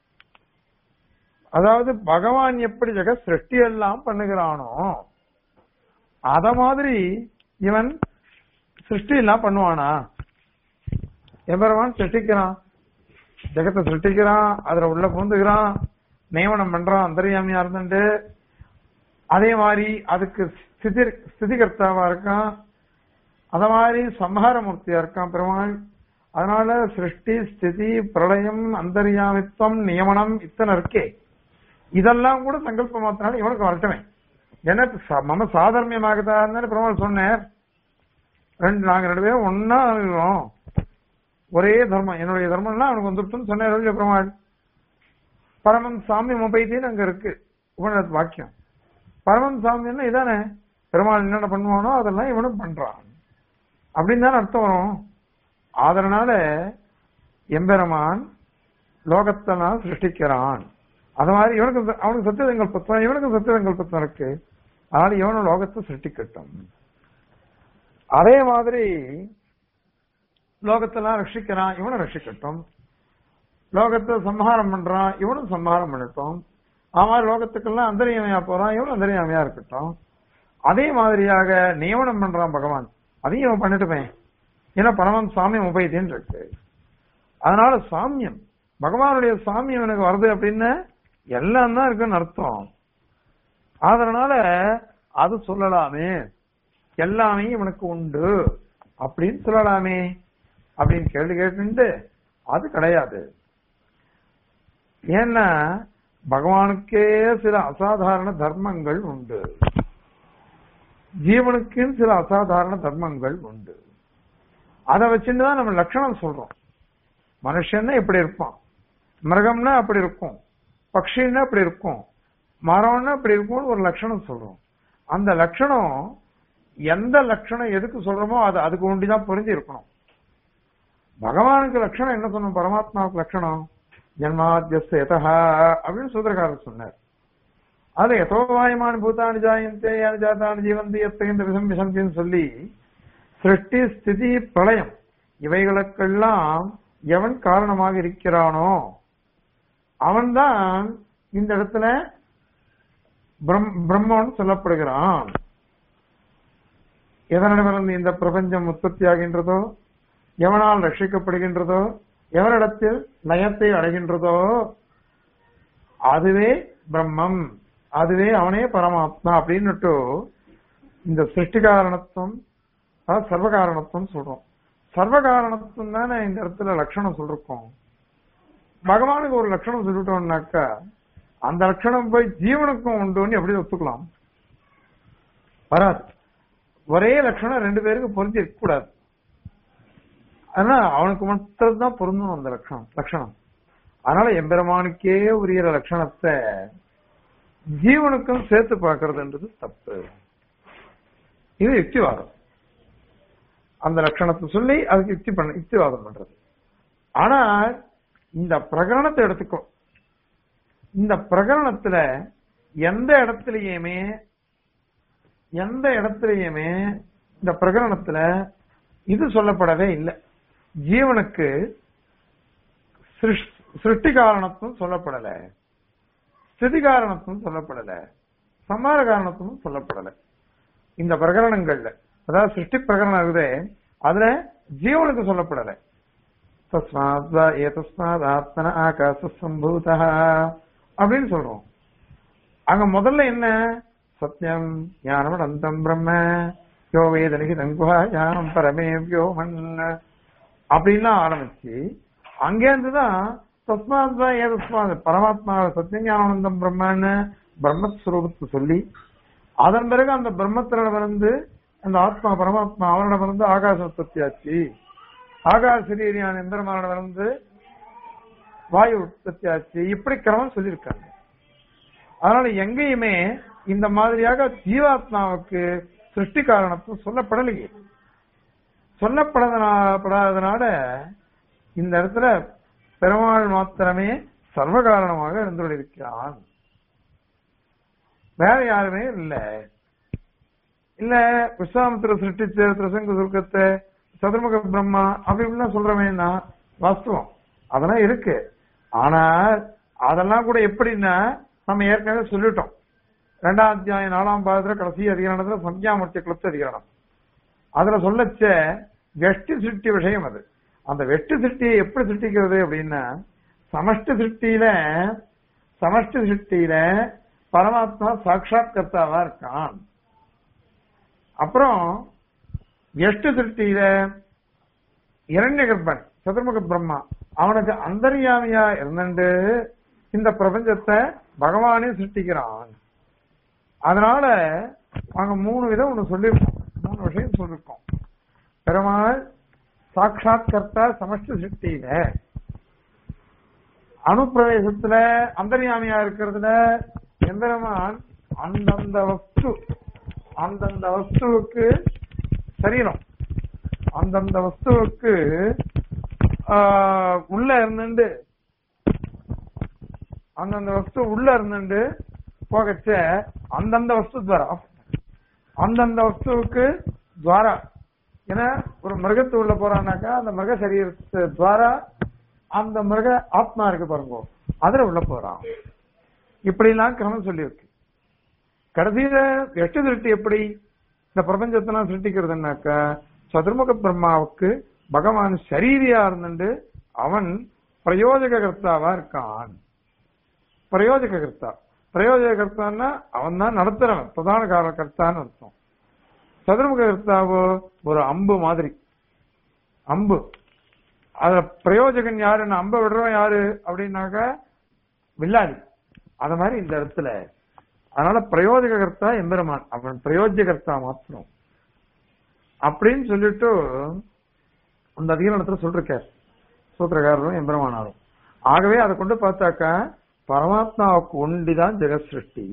அதாவது பகவான் எப்படி ஜெக சிருஷ்டி எல்லாம் பண்ணுகிறானோ அத மாதிரி இவன் சிருஷ்டி எல்லாம் பண்ணுவானா எம்பெருமான் சிருஷ்டிக்கிறான் ஜெகத்தை சிருஷ்டிக்கிறான் அதுல உள்ள புகுந்துக்கிறான் நியமனம் பண்றான் அந்தரியாமியா இருந்துட்டு அதே மாதிரி அதுக்கு ஸ்திதி ஸ்திதிகர்த்தாவா இருக்கான் அத மாதிரி சம்ஹார மூர்த்தியா இருக்கான் பெருமாள் அதனால சிருஷ்டி ஸ்திதி பிரளயம் அந்தரியாமித்வம் நியமனம் இத்தனை இருக்கே இதெல்லாம் கூட சங்கல்ப மாத்தினால இவனுக்கு வரட்டுமே எனக்கு ச- மம சாதர்மியமாகதான் பெருமாள் சொன்னேன் ரெண்டு நாங்க ரெண்டு பேரும் ஒன்னா இருக்கிறோம் ஒரே தர்மம் என்னுடைய தர்மம்லாம் அவனுக்கு வந்துட்டுன்னு சொன்னார் இல்லையா பெருமாள் பரமன் சாமி முபைத்தின்னு அங்க இருக்கு உபநிடத்து வாக்கியம் பரமன் சாமின்னா இதானே பெருமாள் என்னென்ன பண்ணுவானோ அதெல்லாம் இவனும் பண்றான் அப்படின்னு தானே அர்த்தம் வரும் அதனால எம்பெருமான் லோகத்தெல்லாம் சிருஷ்டிக்கிறான் அது மாதிரி இவனுக்கு ச- அவனுக்கு சத்தியசங்கல்பத்தம் இவனுக்கு சத்தியசங்கல்பத்தம் இருக்கு அதனால இவனும் லோகத்தை சிருஷ்டிக்கட்டும் அதே மாதிரி லோகத்தெல்லாம் ரட்சிக்கிறான் இவனும் ரட்சிக்கட்டும் லோகத்தை சம்ஹாரம் பண்றான் இவனும் சம்ஹாரம் பண்ணட்டும் ஆமா லோகத்துக்கெல்லாம் அந்தரியாமையா போறான் இவனும் அந்தரியாமையா இருக்கட்டும் அதே மாதிரியாக நியமனம் பண்றான் பகவான் அதையும் இவன் பண்ணிட்டுமே ஏன்னா பரமன் சாமியம் உபயத்தின்னு இருக்கு அதனால சாமியம் பகவானுடைய சாமியம் எனக்கு வருது அப்படின்னு எல்லாம் தான் இருக்குன்னு அர்த்தம் அதனால அது சொல்லலாமே எல்லாமே இவனுக்கு உண்டு அப்படின்னு சொல்லலாமே அப்படின்னு கேள்வி கேட்டு அது கிடையாது ஏன்னா பகவானுக்கே சில அசாதாரண தர்மங்கள் உண்டு ஜீவனுக்குன்னு சில அசாதாரண தர்மங்கள் உண்டு அதை வச்சுட்டு தான் நம்ம லட்சணம் சொல்றோம் மனுஷன்னா இப்படி இருப்பான் மிருகம்னா அப்படி இருக்கும் பக்ஷின்னா அப்படி இருக்கும் மரம்னா அப்படி இருக்கும்னு ஒரு லட்சணம் சொல்றோம் அந்த லட்சணம் எந்த லட்சணம் எதுக்கு சொல்றோமோ அது அதுக்கு ஒண்டிதான் புரிஞ்சு இருக்கணும் பகவானுக்கு லட்சணம் என்ன சொன்னோம் பரமாத்மாவுக்கு லட்சணம் ஜன்மாத்தியஸ்த யதஹா அப்படின்னு சூத்திரக்காரர் சொன்னார் அது யதோவாயமான பூதானி ஜாயந்தே யானி ஜாதானி ஜீவந்தி எத்தகின்ற விஷம் விஷந்தின்னு சொல்லி சிருஷ்டி ஸ்திதி பிரளயம் இவைகளுக்கெல்லாம் எவன் காரணமாக இருக்கிறானோ அவன்தான் இந்த இடத்துல பிரம்- பிரம்மன் சொல்லப்படுகிறான் எதனிடமிருந்து இந்த பிரபஞ்சம் உற்பத்தி ஆகின்றதோ எவனால் ரட்சிக்கப்படுகின்றதோ எவரிடத்தில் லயத்தை அடைகின்றதோ அதுவே பிரம்மம் அதுவே அவனே பரமாத்மா அப்படின்னுட்டு இந்த சிருஷ்டி காரணத்துவம் அதாவது சர்வகாரணத்துவம் சொல்றோம் சர்வகாரணத்துவம் தானே இந்த இடத்துல லட்சணம் சொல்லிருக்கோம் பகவானுக்கு ஒரு லட்சணம் சொல்லிட்டோம்னாக்கா அந்த லட்சணம் போய் ஜீவனுக்கும் உண்டுன்னு எப்படி ஒத்துக்கலாம் வராது ஒரே லட்சணம் ரெண்டு பேருக்கு பொருந்தி இருக்க கூடாது ஆனா அவனுக்கு மட்டும் தான் பொருந்தும் அந்த லட்சணம் லட்சணம் அதனால எம்பெருமானுக்கே உரிய லட்சணத்தை ஜீவனுக்கும் சேர்த்து பார்க்கறதுன்றது தப்பு இது யுக்திவாதம் அந்த லட்சணத்தை சொல்லி அதுக்கு யுக்தி பண்ண யுக்திவாதம் பண்றது ஆனா இந்த பிரகரணத்தை எடுத்துக்கோ இந்த பிரகரணத்துல எந்த இடத்துலயுமே எந்த இடத்துலயுமே இந்த பிரகரணத்துல இது சொல்லப்படவே இல்லை ஜீவனுக்கு சிருஷ்- சிருஷ்டி காரணத்தும் சொல்லப்படல ஸ்திதி காரணத்தும் சொல்லப்படல சமார காரணத்தும் சொல்லப்படல இந்த பிரகரணங்கள்ல அதாவது சிருஷ்டி பிரகரணம் இருக்குதே அதுல ஜீவனுக்கு சொல்லப்படல தஸ்மாத் வா ஏதஸ்மாத் ஆத்மன ஆகாச சம்பூதா அப்படின்னு சொல்றோம் அங்க முதல்ல என்ன சத்தியம் ஞானம் அனந்தம் பிரம்ம யோ வேதனிகி தங்குவாயாம் பரமே வியோமன் அப்படின்லாம் ஆரம்பிச்சு அங்கேருந்து தான் தஸ்மாத் வா ஏதஸ்மாத் பரமாத்மா சத்தியம் ஞானானந்தம் பிரம்மன்னு பிரம்மஸ்வரூபத்தை சொல்லி அதன் பிறகு அந்த பிரம்மத்தினிடமிருந்து அந்த ஆத்மா பரமாத்மா அவனிடமிருந்து ஆகாச உற்பத்தி ஆச்சு ஆகாச சரீரியான எந்திரமானிடமிருந்து வாயு உற்பத்தி ஆச்சு இப்படி கிரமம் சொல்லியிருக்காங்க அதனால எங்கேயுமே இந்த மாதிரியாக ஜீவாத்மாவுக்கு சிருஷ்டி காரணத்துவம் சொல்லப்படலையே சொல்லப்படாதனால இந்த இடத்துல பெருமாள் மாத்திரமே சர்வ காரணமாக இருந்துள்ளிருக்கிறான் வேற யாருமே இல்ல இல்ல விஸ்வாமித்திர சிருஷ்டிச்ச திரசங்க சுருக்கத்தை சதுர்முக பிரம்மா அப்படி இப்படிலாம் சொல்றவேன்னா வாஸ்தவம் அதெல்லாம் இருக்கு ஆனா அதெல்லாம் கூட எப்படின்னா நம்ம ஏற்கனவே சொல்லிட்டோம் ரெண்டாம் அத்தியாயம் நாலாம் பாதத்துல கடைசி அதிகாரத்துல சந்தியாமூர்த்தி கிளப்த அதிகாரம் அதுல சொல்லச்ச வெஷ்டி சிருஷ்டி விஷயம் அது அந்த வெஷ்டி சிருஷ்டியை எப்படி சிருஷ்டிக்கிறது அப்படின்னா சமஷ்டி சிருஷ்டியில சமஷ்டி சிருஷ்டியில பரமாத்மா சாட்சாத்கர்த்தாவா இருக்கான் அப்புறம் எஷ்டு சிருஷ்டியில இரண்ய கர்ப்பன் சதுர்முக பிரம்மா அவனுக்கு அந்தர்யாமியா இருந்துட்டு இந்த பிரபஞ்சத்தை பகவானே சிருஷ்டிக்கிறான் அதனால நாங்க மூணு விதம் ஒண்ணு சொல்லியிருக்கோம் மூணு விஷயம் சொல்லிருக்கோம் பெருமாள் சாட்சாத் கர்த்தா சமஷ்டி சிருஷ்டியில அனுப்பிரவேசத்துல அந்தர்யாமியா இருக்கிறதுல எம்பெருமான் அந்தந்த வஸ்து அந்தந்த வஸ்துவுக்கு சரீரம் அந்தந்த வஸ்துவுக்கு ஆஹ், உள்ள இருந்துட்டு அந்தந்த வஸ்து உள்ள இருந்துட்டு போகச்ச அந்தந்த வஸ்து துவாரா அந்தந்த வஸ்துவுக்கு துவாரா ஏன்னா ஒரு மிருகத்து உள்ள போறானாக்கா அந்த மிருக சரீரத்து துவாரா அந்த மிருக ஆத்மா இருக்கு பாருங்க அதுல உள்ள போறான் இப்படி எல்லாம் கிரமம் சொல்லியிருக்கு கடைசியில எட்டு திருட்டு எப்படி இந்த பிரபஞ்சத்தெல்லாம் சிருஷ்டிக்கிறதுனாக்கா சதுர்முக பிரம்மாவுக்கு பகவான் சரீரியா இருந்துட்டு அவன் பிரயோஜக கர்த்தாவா இருக்கான் பிரயோஜக கர்த்தா பிரயோஜக கர்த்தான்னா அவன் தான் நடத்துறவன் பிரதான கார கர்த்தான்னு அர்த்தம் சதுர்முக கர்த்தாவோ ஒரு அம்பு மாதிரி அம்பு அதுல பிரயோஜகன் யாருன்னு அம்பை விடுறவன் யாரு அப்படின்னாக்கா வில்லாளி அத மாதிரி இந்த இடத்துல அதனால பிரயோஜக கர்த்தா எம்பெருமான் அவன் பிரயோஜக கர்த்தா மாத்திரம் அப்படின்னு சொல்லிட்டு அந்த அதிகாரத்துல சொல்லிருக்கார் சூத்திரக்காரரும் எம்பெருமானாரும் ஆகவே அதை கொண்டு பார்த்தாக்கா பரமாத்மாவுக்கு ஒண்டிதான் ஜெகத் சிருஷ்டி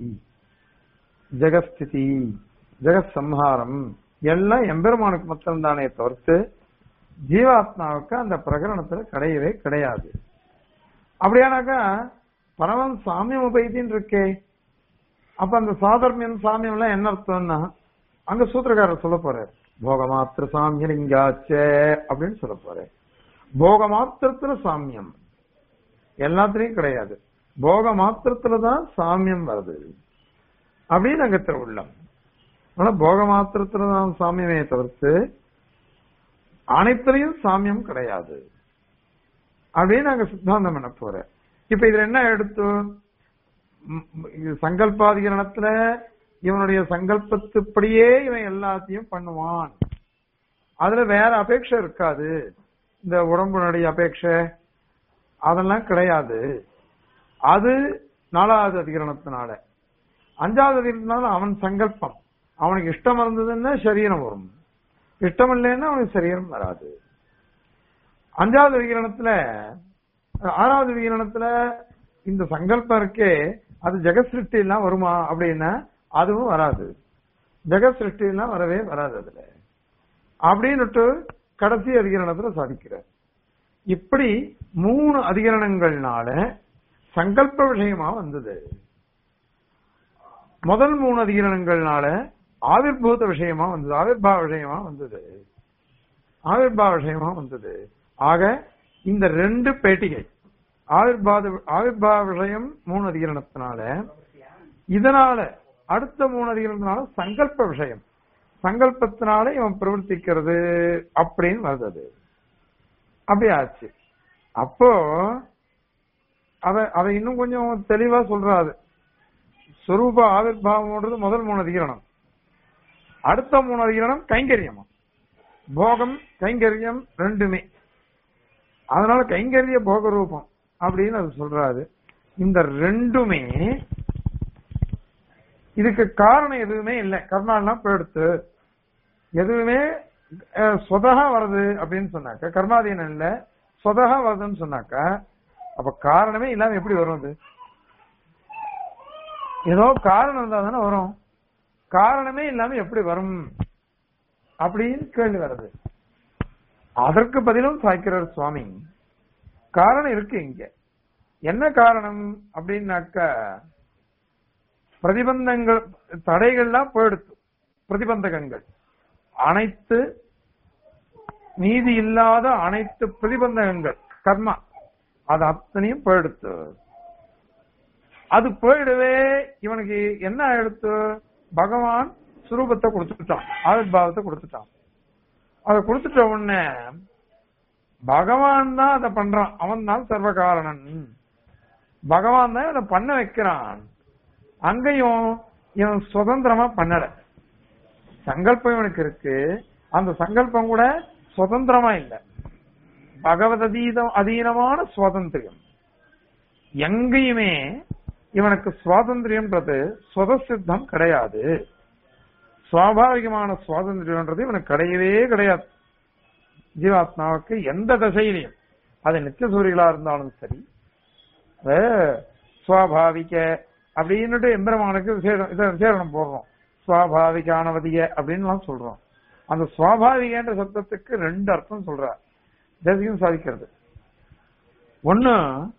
ஜெகஸ்திதி ஜெகத் சம்ஹாரம் எல்லாம் எம்பெருமானுக்கு மட்டும் தானே தவிர்த்து ஜீவாத்மாவுக்கு அந்த பிரகரணத்துல கிடையவே கிடையாது அப்படியானாக்கா பரமன் சாமியம் உபயத்தின்னு இருக்கே அப்ப அந்த சாதர்மியம் சாமியம் எல்லாம் என்ன அர்த்தம்னா அங்க சூத்திரக்காரர் சொல்ல போறார் போகமாத்திர சாமியலிங்காச்ச அப்படின்னு சொல்ல போறார் போக மாத்திரத்துல சாமியம் எல்லாத்துலயும் கிடையாது போக மாத்திரத்துல தான் சாமியம் வருது அப்படின்னு அங்க திருவுள்ளம் ஆனா போக மாத்திரத்துல தான் சாமியமே தவிர்த்து அனைத்திலையும் சாமியம் கிடையாது அப்படின்னு நாங்க சித்தாந்தம் பண்ண போறேன் இப்ப இதுல என்ன எடுத்து ம், இது சங்கல்பாதிகரணத்துல இவனுடைய சங்கல்பத்துப்படியே இவன் எல்லாத்தையும் பண்ணுவான் அதுல வேற அபேட்சை இருக்காது இந்த உடம்புனுடைய அபேட்சை அதெல்லாம் கிடையாது அது நாலாவது அதிகரணத்தினால அஞ்சாவது அதிகரணத்தினால அவன் சங்கல்பம் அவனுக்கு இஷ்டம் இருந்ததுன்னா சரீரம் வரும் இஷ்டம் இல்லைன்னா அவனுக்கு சரீரம் வராது அஞ்சாவது விகிரணத்துல ஆறாவது விகிரணத்துல இந்த சங்கல்பம் இருக்கே அது ஜெகத் சிருஷ்டி எல்லாம் வருமா அப்படின்னா அதுவும் வராது ஜெகத் சிருஷ்டி எல்லாம் வரவே வராது அதுல அப்படின்னுட்டு கடைசி அதிகரணத்துல சாதிக்கிறார் இப்படி மூணு அதிகரணங்கள்னால சங்கல்ப விஷயமா வந்தது முதல் மூணு அதிகரணங்கள்னால ஆவிர்பூத விஷயமா வந்தது ஆவிர்பாவ விஷயமா வந்தது ஆவிர்பாவ விஷயமா வந்தது ஆக இந்த ரெண்டு பேட்டிகை ஆவிர்பாத ஆவிர்பாவ விஷயம் மூணு அதிகரணத்தினால இதனால அடுத்த மூணு அதிகரணத்தினால சங்கல்ப விஷயம் சங்கல்பத்தினால இவன் பிரவர்த்திக்கிறது அப்படின்னு வருது அப்படி ஆச்சு அப்போ அத அதை இன்னும் கொஞ்சம் தெளிவா சொல்றாரு சொரூப ஆவிர்பாவம்ன்றது முதல் மூணு அதிகரணம் அடுத்த மூணு அதிகரணம் கைங்கரியமா போகம் கைங்கரியம் ரெண்டுமே அதனால கைங்கரிய போக ரூபம் அப்படின்னு அது சொல்றாரு இந்த ரெண்டுமே இதுக்கு காரணம் எதுவுமே இல்லை கர்மாலாம் போயிடுத்து எதுவுமே அஹ், சொதகா வருது அப்படின்னு சொன்னாக்க கர்மாதீனம் இல்ல சொதகா வருதுன்னு சொன்னாக்கா அப்ப காரணமே இல்லாம எப்படி வரும் அது ஏதோ காரணம் இருந்தா தானே வரும் காரணமே இல்லாம எப்படி வரும் அப்படின்னு கேள்வி வருது அதற்கு பதிலும் சாய்க்கிறார் சுவாமி காரணம் இருக்கு இங்க என்ன காரணம் அப்படின்னாக்கா பிரதிபந்தங்கள் தடைகள்லாம் போயிடுத்து பிரதிபந்தகங்கள் அனைத்து நீதி இல்லாத அனைத்து பிரதிபந்தகங்கள் கர்மா அது அத்தனையும் போயிடுத்து அது போயிடவே இவனுக்கு என்ன ஆயிடுத்து பகவான் சுரூபத்தை கொடுத்துட்டான் ஆவிர்பாவத்தை கொடுத்துட்டான் அதை கொடுத்துட்ட உடனே பகவான் தான் அதை பண்றான் அவன் தான் சர்வ காரணன் பகவான் தான் அதை பண்ண வைக்கிறான் அங்கேயும் இவன் சுதந்திரமா பண்ணல சங்கல்பம் இவனுக்கு இருக்கு அந்த சங்கல்பம் கூட சுதந்திரமா இல்ல பகவத் அதீதம் அதீனமான சுவாதந்திரியம் எங்கேயுமே இவனுக்கு சுவாதந்திரியம்ன்றது சுதசித்தம் கிடையாது சுவாபாவிகமான சுவாதந்திரம்ன்றது இவனுக்கு கிடையவே கிடையாது ஜீவாத்மாவுக்கு எந்த திசையிலையும் அது நித்திய சூரியலா இருந்தாலும் சரி அது சுவாபாவிக அப்படின்னுட்டு எம்பெருமானுக்கு விசேஷம் இதை விசேஷனம் போடுறோம் சுவாபாவிக ஆனவதிய அப்படின்னு சொல்றோம் அந்த சுவாபாவிகன்ற சப்தத்துக்கு ரெண்டு அர்த்தம் சொல்றார் தேசியம் சாதிக்கிறது ஒண்ணு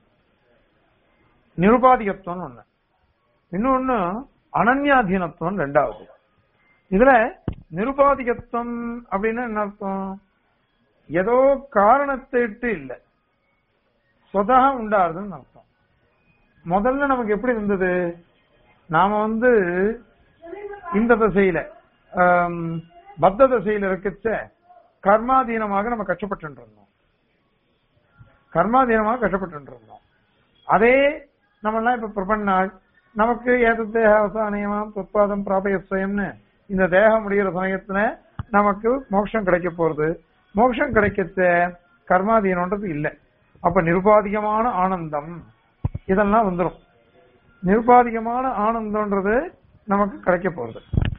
நிருபாதிகத்துவம் ஒண்ணு இன்னொன்னு அனன்யாதீனத்துவம் ரெண்டாவது இதுல நிருபாதிகத்துவம் அப்படின்னா என்ன அர்த்தம் ஏதோ காரணத்தை இட்டு இல்லை சொதா உண்டாருதுன்னு அர்த்தம் முதல்ல நமக்கு எப்படி இருந்தது நாம வந்து இந்த திசையில ஆம், பத்த திசையில இருக்கச்ச கர்மாதீனமாக நம்ம கஷ்டப்பட்டு இருந்தோம் கர்மாதீனமாக கஷ்டப்பட்டு இருந்தோம் அதே நம்ம எல்லாம் இப்ப பிரபன்னாள் நமக்கு ஏத தேக அவசானியமாம் உற்பாதம் பிராபய சுயம்னு இந்த தேகம் முடிகிற சமயத்துல நமக்கு மோட்சம் கிடைக்க போறது மோட்சம் கிடைக்கச்ச கர்மாதீனம்ன்றது இல்லை அப்ப நிருபாதிகமான ஆனந்தம் இதெல்லாம் வந்துரும் நிருபாதிகமான ஆனந்தம்ன்றது நமக்கு கிடைக்க போறது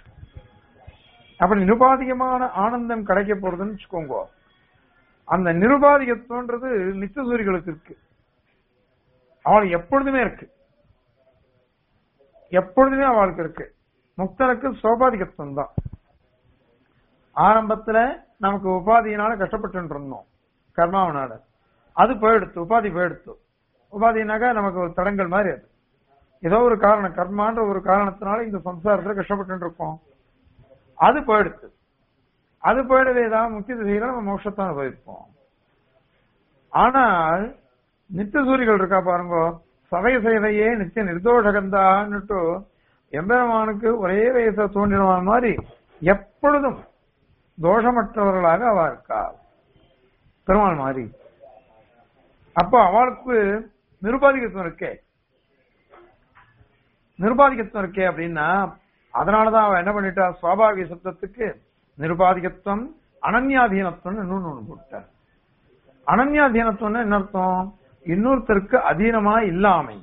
அப்ப நிருபாதிகமான ஆனந்தம் கிடைக்க போறதுன்னு வச்சுக்கோங்க அந்த நிருபாதிகத்துவன்றது நித்தியசூரிகளுக்கு இருக்கு அவள் எப்பொழுதுமே இருக்கு எப்பொழுதுமே அவளுக்கு இருக்கு முக்தனுக்கு சோபாதிகத்துவம் தான் ஆரம்பத்துல நமக்கு உபாதியினால கஷ்டப்பட்டு இருந்தோம் கர்மாவனால அது போயிடுத்து உபாதி போயிடுத்து உபாதினாக்கா நமக்கு ஒரு தடங்கள் மாதிரி அது ஏதோ ஒரு காரணம் கர்மான்ற ஒரு காரணத்தினால இந்த சம்சாரத்துல கஷ்டப்பட்டு இருக்கோம் அது போயிடுத்து அது போயிடவே தான் முக்கிய திசையில நம்ம மோட்சத்தை அனுபவிப்போம் ஆனால் நித்திய சூரிகள் இருக்கா பாருங்க சபை செய்தையே நித்திய நிர்தோஷகந்தான்னுட்டு எம்பெருமானுக்கு ஒரே வயசை தோன்றினவா மாதிரி எப்பொழுதும் தோஷமற்றவர்களாக அவ இருக்கா பெருமாள் மாதிரி அப்போ அவளுக்கு நிருபாதிகத்துவம் இருக்கே நிருபாதிகத்துவம் இருக்கே அப்படின்னா அதனாலதான் அவ என்ன பண்ணிட்டா சுவாபாவிக சப்தத்துக்கு நிருபாதிகத்துவம் அனன்யாதீனத்துவம் இன்னொன்னு ஒண்ணு போட்டார் அனன்யாதீனத்துவம்னா என்ன அர்த்தம் இன்னொருத்தருக்கு அதீனமா இல்லாமை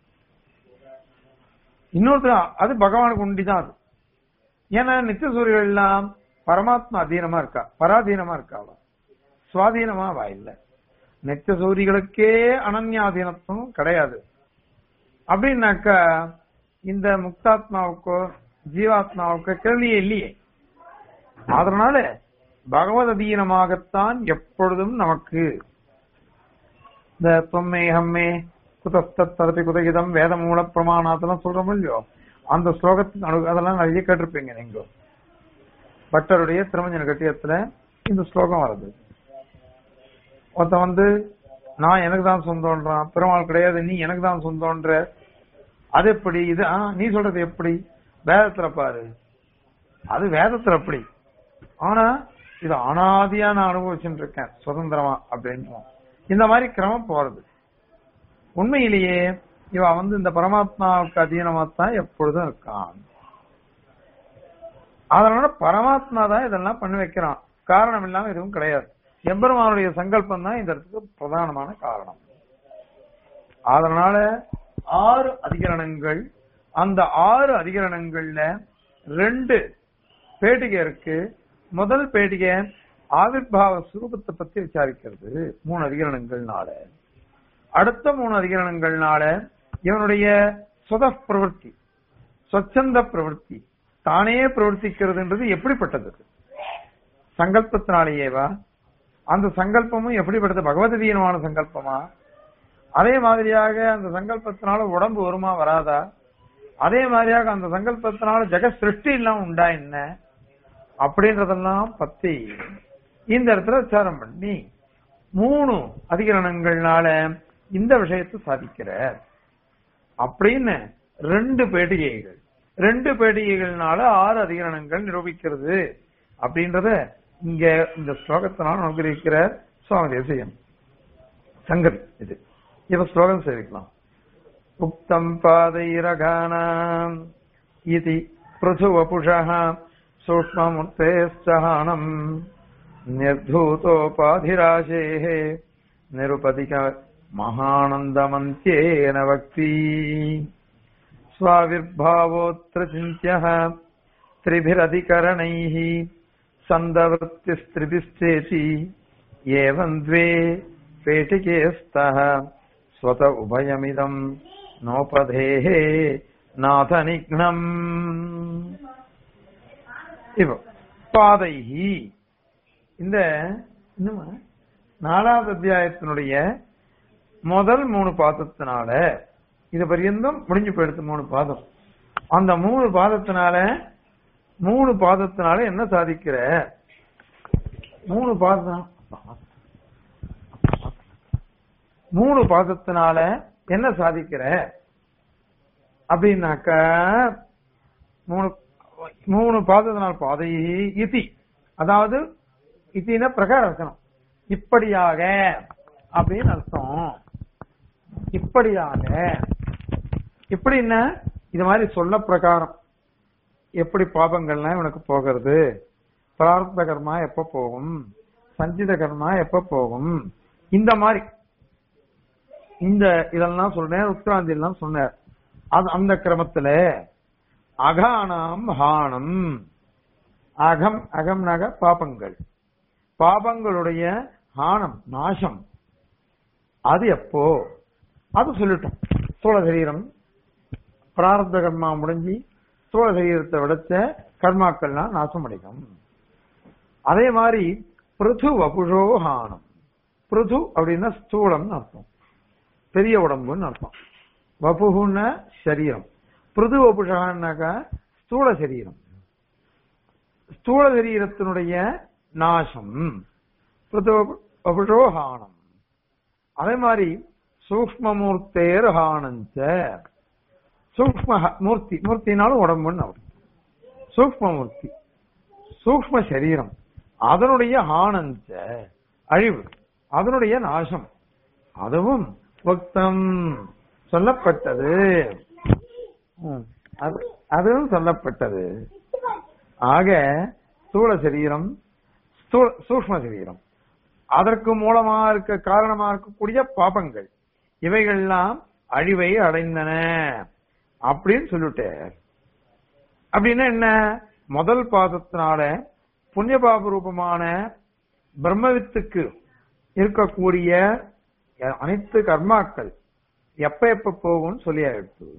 இன்னொருத்தர் அது பகவானுக்கு உண்டிதான் அது ஏன்னா நித்திய சூரியர்கள் எல்லாம் பரமாத்மா அதீனமா இருக்கா பராதீனமா இருக்கா அவ சுவாதீனமா அவ இல்ல நித்திய சூரிகளுக்கே அனன்யாதீனத்துவம் கிடையாது அப்படின்னாக்கா இந்த முக்தாத்மாவுக்கோ ஜீவாத்மாவுக்கோ கேள்வியே இல்லையே அதனால பகவத் அதீனமாகத்தான் எப்பொழுதும் நமக்கு இந்த தொம்மே ஹம்மே குதஸ்தரப்பி குதகிதம் வேத மூல பிரமாணத்தெல்லாம் சொல்றோம் இல்லையோ அந்த ஸ்லோகத்துக்கு அனு அதெல்லாம் நிறைய கேட்டிருப்பீங்க நீங்க பட்டருடைய திருமஞ்சன கட்டியத்துல இந்த ஸ்லோகம் வருது ஒருத்தன் வந்து நான் எனக்கு தான் சொந்தம்ன்றான் பெருமாள் கிடையாது நீ எனக்கு தான் சொந்தம்ன்ற அது எப்படி இது ஆ, நீ சொல்றது எப்படி வேதத்துல பாரு அது வேதத்துல எப்படி ஆனா இது அனாதியா நான் அனுபவிச்சுட்டு இருக்கேன் சுதந்திரமா அப்படின்னு இந்த மாதிரி கிரமம் போறது உண்மையிலேயே இவ வந்து இந்த பரமாத்மாவுக்கு அதீனமா தான் எப்பொழுதும் இருக்கான் அதனால பரமாத்மா தான் இதெல்லாம் பண்ணி வைக்கிறான் காரணம் இல்லாம எதுவும் கிடையாது எம்பெருமானுடைய சங்கல்பம் தான் இந்த இடத்துக்கு பிரதானமான காரணம் அதனால ஆறு அதிகரணங்கள் அந்த ஆறு அதிகரணங்கள்ல ரெண்டு பேட்டிகை இருக்கு முதல் பேட்டிகை ஆவிர்பாவ சுரூபத்தை பத்தி விசாரிக்கிறது மூணு அதிகரணங்கள்னால அடுத்த மூணு அதிகரணங்கள்னால இவனுடைய சுத பிரவൃத்தி சொச்சந்த பிரவൃத்தி தானே பிரவர்த்திக்கிறதுன்றது எப்படிப்பட்டது சங்கல்பத்தினாலேயேவா அந்த சங்கல்பமும் எப்படிப்பட்டது பகவதீனமான சங்கல்பமா அதே மாதிரியாக அந்த சங்கல்பத்தினால உடம்பு வருமா வராதா அதே மாதிரியாக அந்த சங்கல்பத்தினால ஜெக சிருஷ்டி எல்லாம் உண்டா என்ன அப்படின்றதெல்லாம் பத்தி இந்த இடத்துல விசாரம் பண்ணி மூணு அதிகரணங்கள்னால இந்த விஷயத்தை சாதிக்கிறார் அப்படின்னு ரெண்டு பேட்டிகைகள் ரெண்டு பேட்டிகைகள்னால ஆறு அதிகரணங்கள் நிரூபிக்கிறது அப்படின்றத இங்க இந்த ஸ்லோகத்தினால் அனுகிரகிக்கிறார் சுவாமி தேசியம் சங்கதி இது இப்ப ஸ்லோகம் சேவிக்கலாம் உக்தம் பாதைரகானாம் இதி பிருதுவபுஷः சூக்மமுத்தேஸ்சஹானம் निर्धूतोपाधिराशेः निरुपतिक महानन्दमन्त्येन वक्ति स्वाविर्भावोऽत्र चिन्त्यः त्रिभिरधिकरणैः सन्दवृत्तिस्त्रिभिश्चेति एवम् द्वे पेटिके स्तः स्वत उभयमिदम् नोपधेः नाथनिघ्नम् इव पादैः இந்த இன்னுமா நாலாவது அத்தியாயத்தினுடைய முதல் மூணு பாதத்தினால இது பரியந்தம் முடிஞ்சு போயிடுத்து மூணு பாதம் அந்த மூணு பாதத்தினால மூணு பாதத்தினால என்ன சாதிக்கிற மூணு பாதம் மூணு பாதத்தினால என்ன சாதிக்கிற அப்படின்னாக்க மூணு மூணு பாதத்தினால பாதை இதி அதாவது இத்தின பிரகாரம் இருக்கணும் இப்படியாக அப்படின்னு அர்த்தம் இப்படியாக இப்படின்னா இது மாதிரி சொல்ல பிரகாரம் எப்படி பாபங்கள்லாம் இவனுக்கு போகிறது பிரார்த்த கர்மா எப்ப போகும் சஞ்சித கர்மா எப்ப போகும் இந்த மாதிரி இந்த இதெல்லாம் சொல்றேன் உத்ராந்தி எல்லாம் சொன்னார் அது அந்த கிரமத்துல அகானாம் ஹானம் அகம் அகம்னாக பாபங்கள் பாபங்களுடைய ஹானம் நாசம் அது எப்போ அது சொல்லிட்டோம் ஸ்தூல சரீரம் பிராரப்த கர்மா முடிஞ்சு ஸ்தூல சரீரத்தை விடச்ச கர்மாக்கள்லாம் நாசம் அடைக்கும் அதே மாதிரி பிருது வபுஷோ ஹானம் பிருது அப்படின்னா ஸ்தூலம்னு அர்த்தம் பெரிய உடம்புன்னு அர்த்தம் வபுகுன்னா சரீரம் பிருது வபுஷான்னாக்கா ஸ்தூல சரீரம் ஸ்தூல சரீரத்தினுடைய நாசம் அபிஷோகானம் அதே மாதிரி சூக்மமூர்த்தேர் ஹானஞ்ச சூக்ம மூர்த்தி மூர்த்தினாலும் உடம்புன்னு அர்த்தம் சூக்ம மூர்த்தி சூக்ம சரீரம் அதனுடைய ஹானஞ்ச அழிவு அதனுடைய நாசம் அதுவும் பக்தம் சொல்லப்பட்டது ம், அது- அதுவும் சொல்லப்பட்டது ஆக ஸ்தூல சரீரம் ஸ்தூல- சூக்ம சரீரம் அதற்கு மூலமா இருக்க காரணமா இருக்கக்கூடிய பாபங்கள் இவைகள்லாம் அழிவை அடைந்தன அப்படின்னு சொல்லிட்டார் அப்படின்னா என்ன முதல் பாதத்தினால புண்ணிய பாப ரூபமான பிரம்மவித்துக்கு இருக்கக்கூடிய அனைத்து கர்மாக்கள் எப்ப எப்ப போகும்னு சொல்லி எடுத்து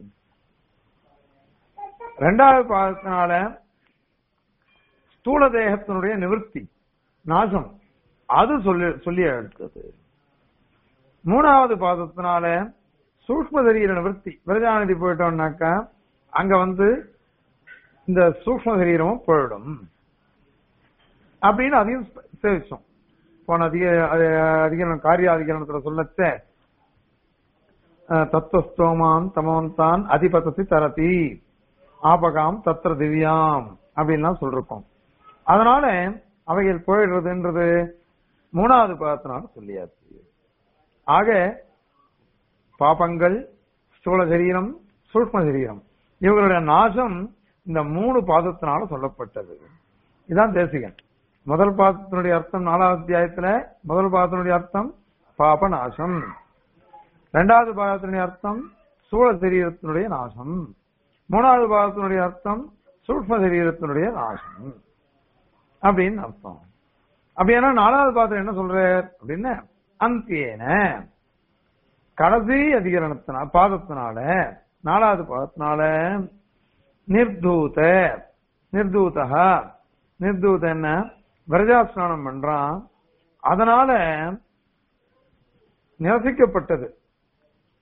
ரெண்டாவது பாதத்தினால ஸ்தூல தேகத்தினுடைய நிவர்த்தி நாசம் அது சொல்லி சொல்லி எடுத்தது மூணாவது பாதத்தினால சூக்ம சரீர நிவர்த்தி விரஜாநிதி போயிட்டோம்னாக்கா அங்க வந்து இந்த சூக்ம சரீரமும் போயிடும் அப்படின்னு அதையும் சேவிச்சோம் போன அதிக அது- அதிகரணம் காரிய அதிகரணத்துல சொல்லச்ச அஹ், தத்துவஸ்தோமான் தமவந்தான் அதிபதத்தி தரதி ஆபகாம் தத்திர திவ்யாம் அப்படின்லாம் சொல்லிருக்கோம் அதனால அவைகள் போயிடுறதுன்றது மூணாவது பாதத்தினால சொல்லியாச்சு ஆக பாபங்கள் ஸ்தூல சரீரம் சூக்ம சரீரம் இவங்களுடைய நாசம் இந்த மூணு பாதத்தினால சொல்லப்பட்டது இதான் தேசிகன் முதல் பாதத்தினுடைய அர்த்தம் நாலாவது அத்தியாயத்துல முதல் பாதத்தினுடைய அர்த்தம் பாப நாசம் இரண்டாவது பாதத்தினுடைய அர்த்தம் சூழ சரீரத்தினுடைய நாசம் மூணாவது பாதத்தினுடைய அர்த்தம் சூக்ம சரீரத்தினுடைய நாசம் அப்படின்னு அர்த்தம் அப்படின்னா நாலாவது பாத்திரம் என்ன சொல்றார் அப்படின்னு அந்தியேன கடைசி அதிகரணத்தினால பாதத்தினால நாலாவது பாதத்தினால நிர்தூத நிர்தூதா நிர்தூத என்ன விரஜாஸ்நானம் பண்றான் அதனால நிரசிக்கப்பட்டது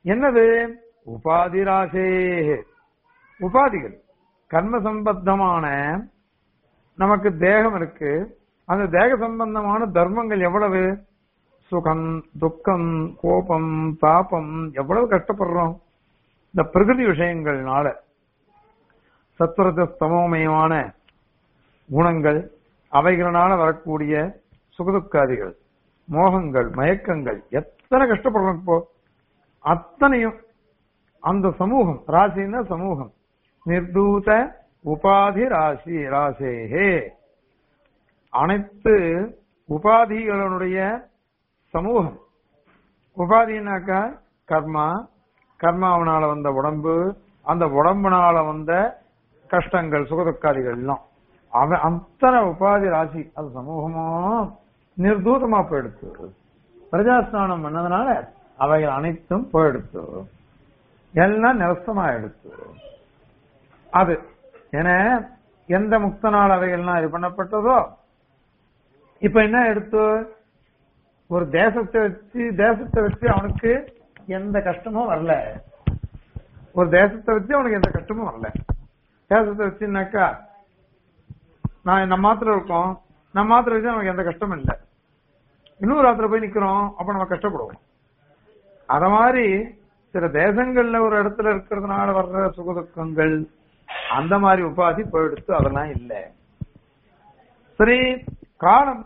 என்னது உபாதி ராசே உபாதிகள் கர்ம சம்பந்தமான நமக்கு தேகம் இருக்கு அந்த தேக சம்பந்தமான தர்மங்கள் எவ்வளவு சுகம் துக்கம் கோபம் தாபம் எவ்வளவு கஷ்டப்படுறோம் இந்த பிரகிருதி விஷயங்கள்னால சத்வரஜஸ்தமோமயமான குணங்கள் அவைகளினால வரக்கூடிய சுகதுக்காதிகள் மோகங்கள் மயக்கங்கள் எத்தனை கஷ்டப்படுறோம் இப்போ அத்தனையும் அந்த சமூகம் ராசின்னா சமூகம் நிர்தூத உபாதி ராசி ராசேஹே அனைத்து உபாதிகளுடைய சமூகம் உபாதினாக்கா கர்மா கர்மாவனால வந்த உடம்பு அந்த உடம்புனால வந்த கஷ்டங்கள் சுகதுக்காதிகள் எல்லாம் அவன் அத்தனை உபாதி ராசி அது சமூகமா நிர்தூதமா போயிடுத்து பிரஜாஸ்தானம் பண்ணதுனால அவைகள் அனைத்தும் போயிடுத்து எல்லாம் நிரசமா எடுத்து அது என எந்த முக்தனால் அவைகள்லாம் இது பண்ணப்பட்டதோ இப்ப என்ன எடுத்து ஒரு தேசத்தை வச்சு தேசத்தை வச்சு அவனுக்கு எந்த கஷ்டமும் வரல ஒரு தேசத்தை வச்சு அவனுக்கு எந்த கஷ்டமும் வரல தேசத்தை வச்சுனாக்கா நான் நம்ம மாத்திரம் இருக்கோம் நம்ம மாத்திரம் வச்சு நமக்கு எந்த கஷ்டமும் இல்லை இன்னொரு ஆத்திர போய் நிக்கிறோம் அப்ப நம்ம கஷ்டப்படுவோம் அத மாதிரி சில தேசங்கள்ல ஒரு இடத்துல இருக்கிறதுனால வர்ற சுகதுக்கங்கள் அந்த மாதிரி உபாதி போயிடுத்து அதெல்லாம் இல்ல சரி காலம்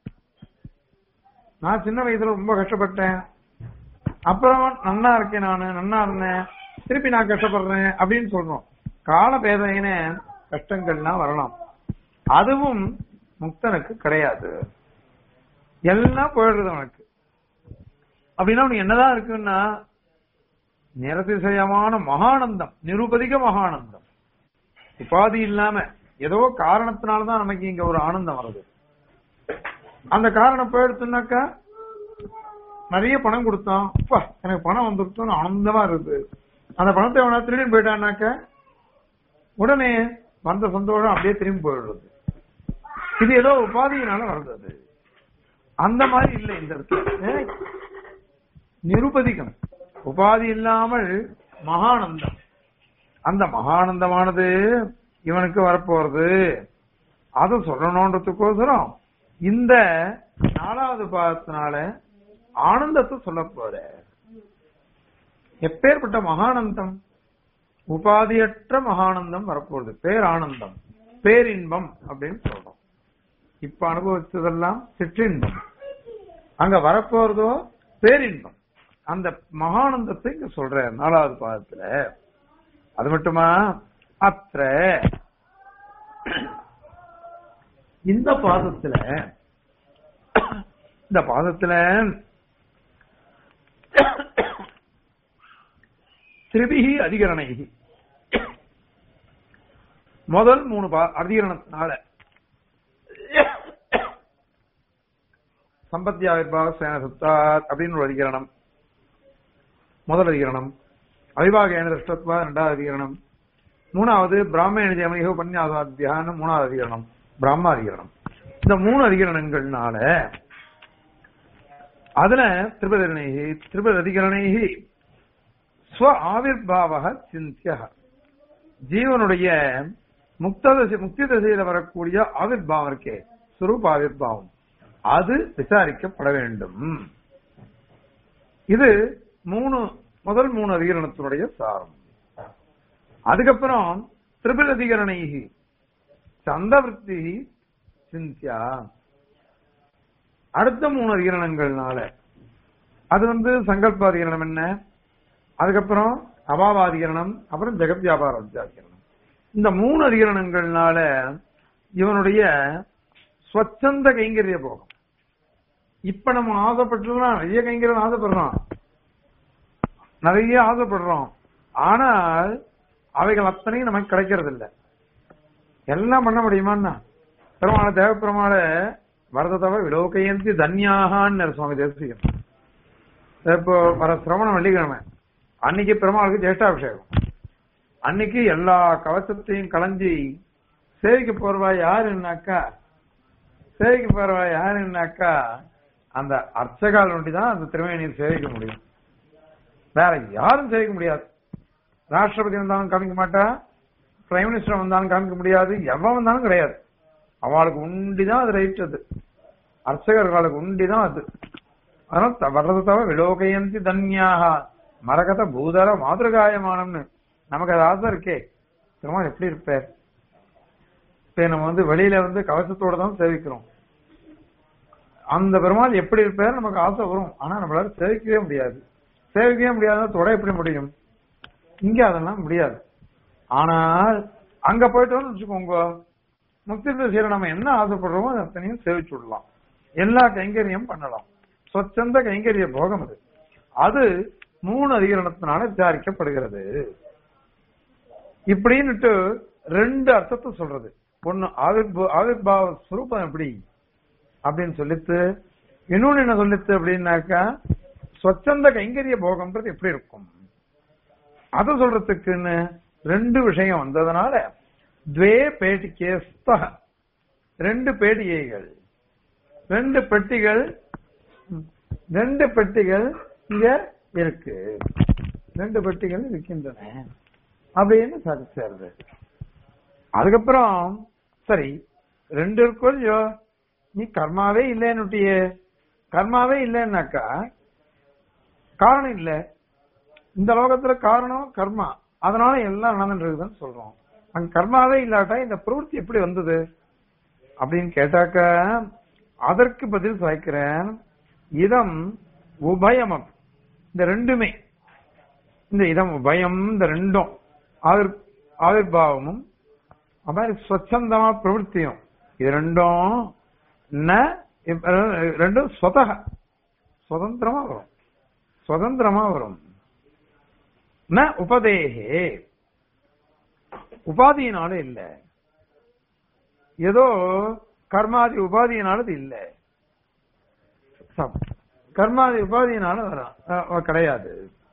நான் சின்ன வயசுல ரொம்ப கஷ்டப்பட்டேன் அப்புறம் நன்னா இருக்கேன் நானு நன்னா இருந்தேன் திருப்பி நான் கஷ்டப்படுறேன் அப்படின்னு சொல்றோம் கால பேதையின கஷ்டங்கள்லாம் வரலாம் அதுவும் முக்தனுக்கு கிடையாது எல்லாம் போயிடுறது அவனுக்கு அப்படின்னா அவனுக்கு என்னதான் இருக்குன்னா நிரதிசயமான மகானந்தம் நிருபதிக மகானந்தம் உபாதி இல்லாம ஏதோ காரணத்தினாலதான் நமக்கு இங்க ஒரு ஆனந்தம் வருது அந்த காரணம் போயிடுச்சுனாக்கா நிறைய பணம் கொடுத்தான் அப்பா எனக்கு பணம் வந்துருச்சோன்னு ஆனந்தமா இருக்குது அந்த பணத்தை அவனா திரும்பி போயிட்டான்னாக்க உடனே வந்த சந்தோஷம் அப்படியே திரும்பி போயிடுறது இது ஏதோ உபாதியினால வர்றது அந்த மாதிரி இல்லை இந்த இடத்துல ஏய், நிருபதிகம் உபாதி இல்லாமல் மகானந்தம் அந்த மகானந்தமானது இவனுக்கு வரப்போறது அதை சொல்லணும்ன்றதுக்கோசரம் இந்த நாலாவது பாதத்தினால ஆனந்தத்தை சொல்ல போற எப்பேற்பட்ட மகானந்தம் உபாதியற்ற மகானந்தம் வரப்போகுது பேரானந்தம் பேரின்பம் அப்படின்னு சொல்றோம் இப்ப அனுபவிச்சதெல்லாம் சிற்றின்பம் அங்க வரப்போறதோ பேரின்பம் அந்த மகானந்தத்தை இங்க சொல்ற நாலாவது பாதத்துல அது மட்டுமா அத்த இந்த பாதத்துல இந்த பாதத்துல திரிபிகி அதிகரணைகி முதல் மூணு பா அதிகரணத்தினால சம்பத்தியாவிர்பாவ சேன சுத்தாத் அப்படின்னு ஒரு அதிகரணம் முதல் அதிகரணம் அவிபாகேன திருஷ்டத்வா இரண்டாவது அதிகரணம் மூணாவது பிராமண ஜெயமனிக உபன்யாசாத்தியான்னு மூணாவது அதிகரணம் பிராம அதிகரணம் இந்த மூணு அதிகரணங்கள்னால அதுல திரிபதிரணி திரிபதி அதிகரணி ஸ்வ ஆவிர்பாவக சிந்திய ஜீவனுடைய முக்த தசை முக்தி தசையில வரக்கூடிய ஆவிர்பாவம் இருக்கே சுரூப ஆவிர்பாவம் அது விசாரிக்கப்பட வேண்டும் இது மூணு முதல் மூணு அதிகரணத்தினுடைய சாரம் அதுக்கப்புறம் திரிபில் அதிகரணி சந்தவருத்தி சிந்தியா அடுத்த மூணு அதிகரணங்கள்னால அது வந்து சங்கல்ப அதிகரணம் என்ன அதுக்கப்புறம் அபாவாதிகரணம் அப்புறம் ஜெகத் வியாபார அதிகரணம் இந்த மூணு அதிகரணங்கள்னால இவனுடைய ஸ்வச்சந்த கைங்கரிய போகும் இப்ப நம்ம ஆசைப்பட்டுலாம் நிறைய கைங்கரியம் ஆசைப்படுறோம் நிறைய ஆசைப்படுறோம் ஆனால் அவைகள் அத்தனையும் நமக்கு கிடைக்கிறது இல்ல எல்லாம் பண்ண முடியுமான்னா பெருமாள தேவ பெருமாள வரத தவிர விலோகையந்தி தன்யாகான்னு சுவாமி தேசியம் இப்போ வர சிரவணம் வெள்ளிக்கிழமை அன்னைக்கு பெருமாளுக்கு ஜேஷ்டாபிஷேகம் அன்னைக்கு எல்லா கவசத்தையும் களைஞ்சி சேவிக்க போறவா யாருன்னாக்கா சேவிக்க போறவா யாருன்னாக்கா அந்த அர்ச்சகால் ஒண்டி தான் அந்த திருமேனியை சேவிக்க முடியும் வேற யாரும் சேவிக்க முடியாது ராஷ்டிரபதி வந்தாலும் காமிக்க மாட்டா பிரைம் மினிஸ்டர் வந்தாலும் காமிக்க முடியாது எவன் வந்தாலும் கிடையாது அவளுக்கு உண்டிதான் அது ரைட் அது அர்ச்சகர்களுக்கு உண்டிதான் அது அதனால த- வர்றது தவிர விலோகயந்தி தன்யாக மரகத பூதர மாதிரகாயமானம்னு நமக்கு அது ஆசை இருக்கே பெருமாள் எப்படி இருப்பார் இப்ப நம்ம வந்து வெளியில வந்து கவசத்தோட தான் சேவிக்கிறோம் அந்த பெருமாள் எப்படி இருப்பார் நமக்கு ஆசை வரும் ஆனா நம்மளால சேவிக்கவே முடியாது சேவிக்கவே முடியாத தொட எப்படி முடியும் இங்க அதெல்லாம் முடியாது ஆனால் அங்க போயிட்டோம்னு வச்சுக்கோங்க முக்தி திசையில நம்ம என்ன ஆசைப்படுறோமோ அது அத்தனையும் சேவிச்சு விடலாம் எல்லா கைங்கரியம் பண்ணலாம் சொச்சந்த கைங்கரிய போகம் அது அது மூணு அதிகரணத்தினால விசாரிக்கப்படுகிறது இப்படின்னுட்டு ரெண்டு அர்த்தத்தை சொல்றது ஒண்ணு ஆவிர்பா ஆவிர்பாவ சுரூபம் எப்படி அப்படின்னு சொல்லித்து இன்னொன்னு என்ன சொல்லித்து அப்படின்னாக்கா சொச்சந்த கைங்கரிய போகம்ன்றது எப்படி இருக்கும் அதை சொல்றதுக்குன்னு ரெண்டு விஷயம் வந்ததுனால துவே பேட்டிக்கே ஸ்தக ரெண்டு பேட்டிகைகள் ரெண்டு பெட்டிகள் ம், ரெண்டு பெட்டிகள் இங்க இருக்கு ரெண்டு பெட்டிகள் இருக்கின்றன அப்படின்னு சாதிச்சாரு அதுக்கப்புறம் சரி ரெண்டு இருக்கோ இல்லையோ நீ கர்மாவே இல்லைன்னுட்டியே கர்மாவே இல்லைன்னாக்கா காரணம் இல்ல இந்த லோகத்துல காரணம் கர்மா அதனால எல்லாம் நடந்துட்டு இருக்குதுன்னு சொல்றோம் அங்க கர்மாவே இல்லாட்டா இந்த பிரவೃತ್ತಿ எப்படி வந்தது அப்படின்னு கேட்டாக்க அதற்கு பதில் சாய்க்கிறேன் இதம் உபயமம் இந்த ரெண்டுமே இந்த இதம் உபயம் இந்த ரெண்டும் ஆவிர் ஆவிர்பாவமும் அது மாதிரி ஸ்வச்சந்தமா பிரவೃத்தியும் இது ரெண்டும் ந இப்ப ரெண்டும் ஸ்வதக சுதந்திரமா வரும் சுதந்திரமா வரும் ந உபதேகே உபாதியினால இல்ல ஏதோ கர்மாதி உபாதியினால இது இல்ல சப். கர்மாதி உபாதியினால வரும் அஹ், அஹ், கிடையாது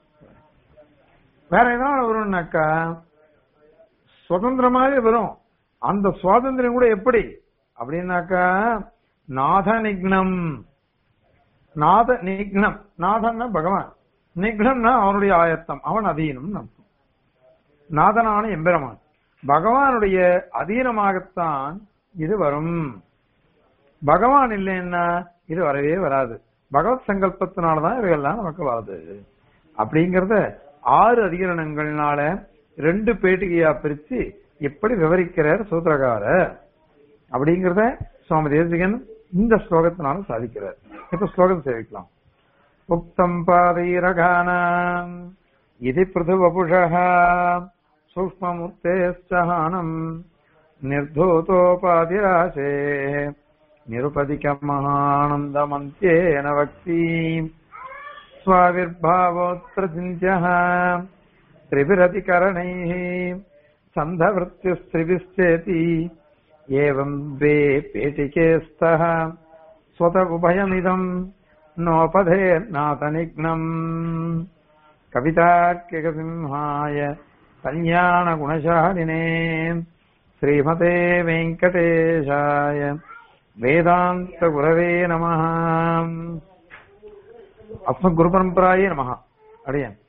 வேற எதனால வரும்னாக்கா சுதந்திரமாவே வரும் அந்த சுவாதந்திரம் கூட எப்படி அப்படின்னாக்கா நாத நிக்னம் நாத நிக்னம் நாதன்னா பகவான் நிக்னம்னா அவனுடைய ஆயத்தம் அவன் அதீனம் அர்த்தம் நாதனான எம்பெருமான் பகவானுடைய அதீனமாகத்தான் இது வரும் பகவான் இல்லைன்னா இது வரவே வராது பகவத் சங்கல்பத்தினாலதான் இவையெல்லாம் நமக்கு வருது அப்படிங்கறத ஆறு அதிகரணங்கள்னால ரெண்டு பேட்டிகையா பிரிச்சு எப்படி விவரிக்கிறார் சூத்திரகாரர் அப்படிங்கறத சுவாமி தேசிகன் இந்த ஸ்லோகத்தினால சாதிக்கிறார் இப்ப ஸ்லோகம் சேவிக்கலாம் உக்தம் பாதைரகானாம் இது பிருதுவபுஷः சூக்மமூர்த்தேஸ்சஹானம் निर्धूतोपाधिराशे निरुपदिकमहानन्दमन्त्येन वक्तीम् स्वाविर्भावोऽत्र चिन्त्यः त्रिभिरतिकरणैः छन्दवृत्तिस्त्रिभिश्चेति एवम् द्वे पेटिके स्तः स्वत उभयमिदम् नोपधेर्नाथनिघ्नम् कवितार्किकसिंहाय कल्याणगुणशालिने श्रीमते वेङ्कटेशाय वेदान्तगुरवे नमः अस्मद्गुरुपरम्परायै नमः अडियन्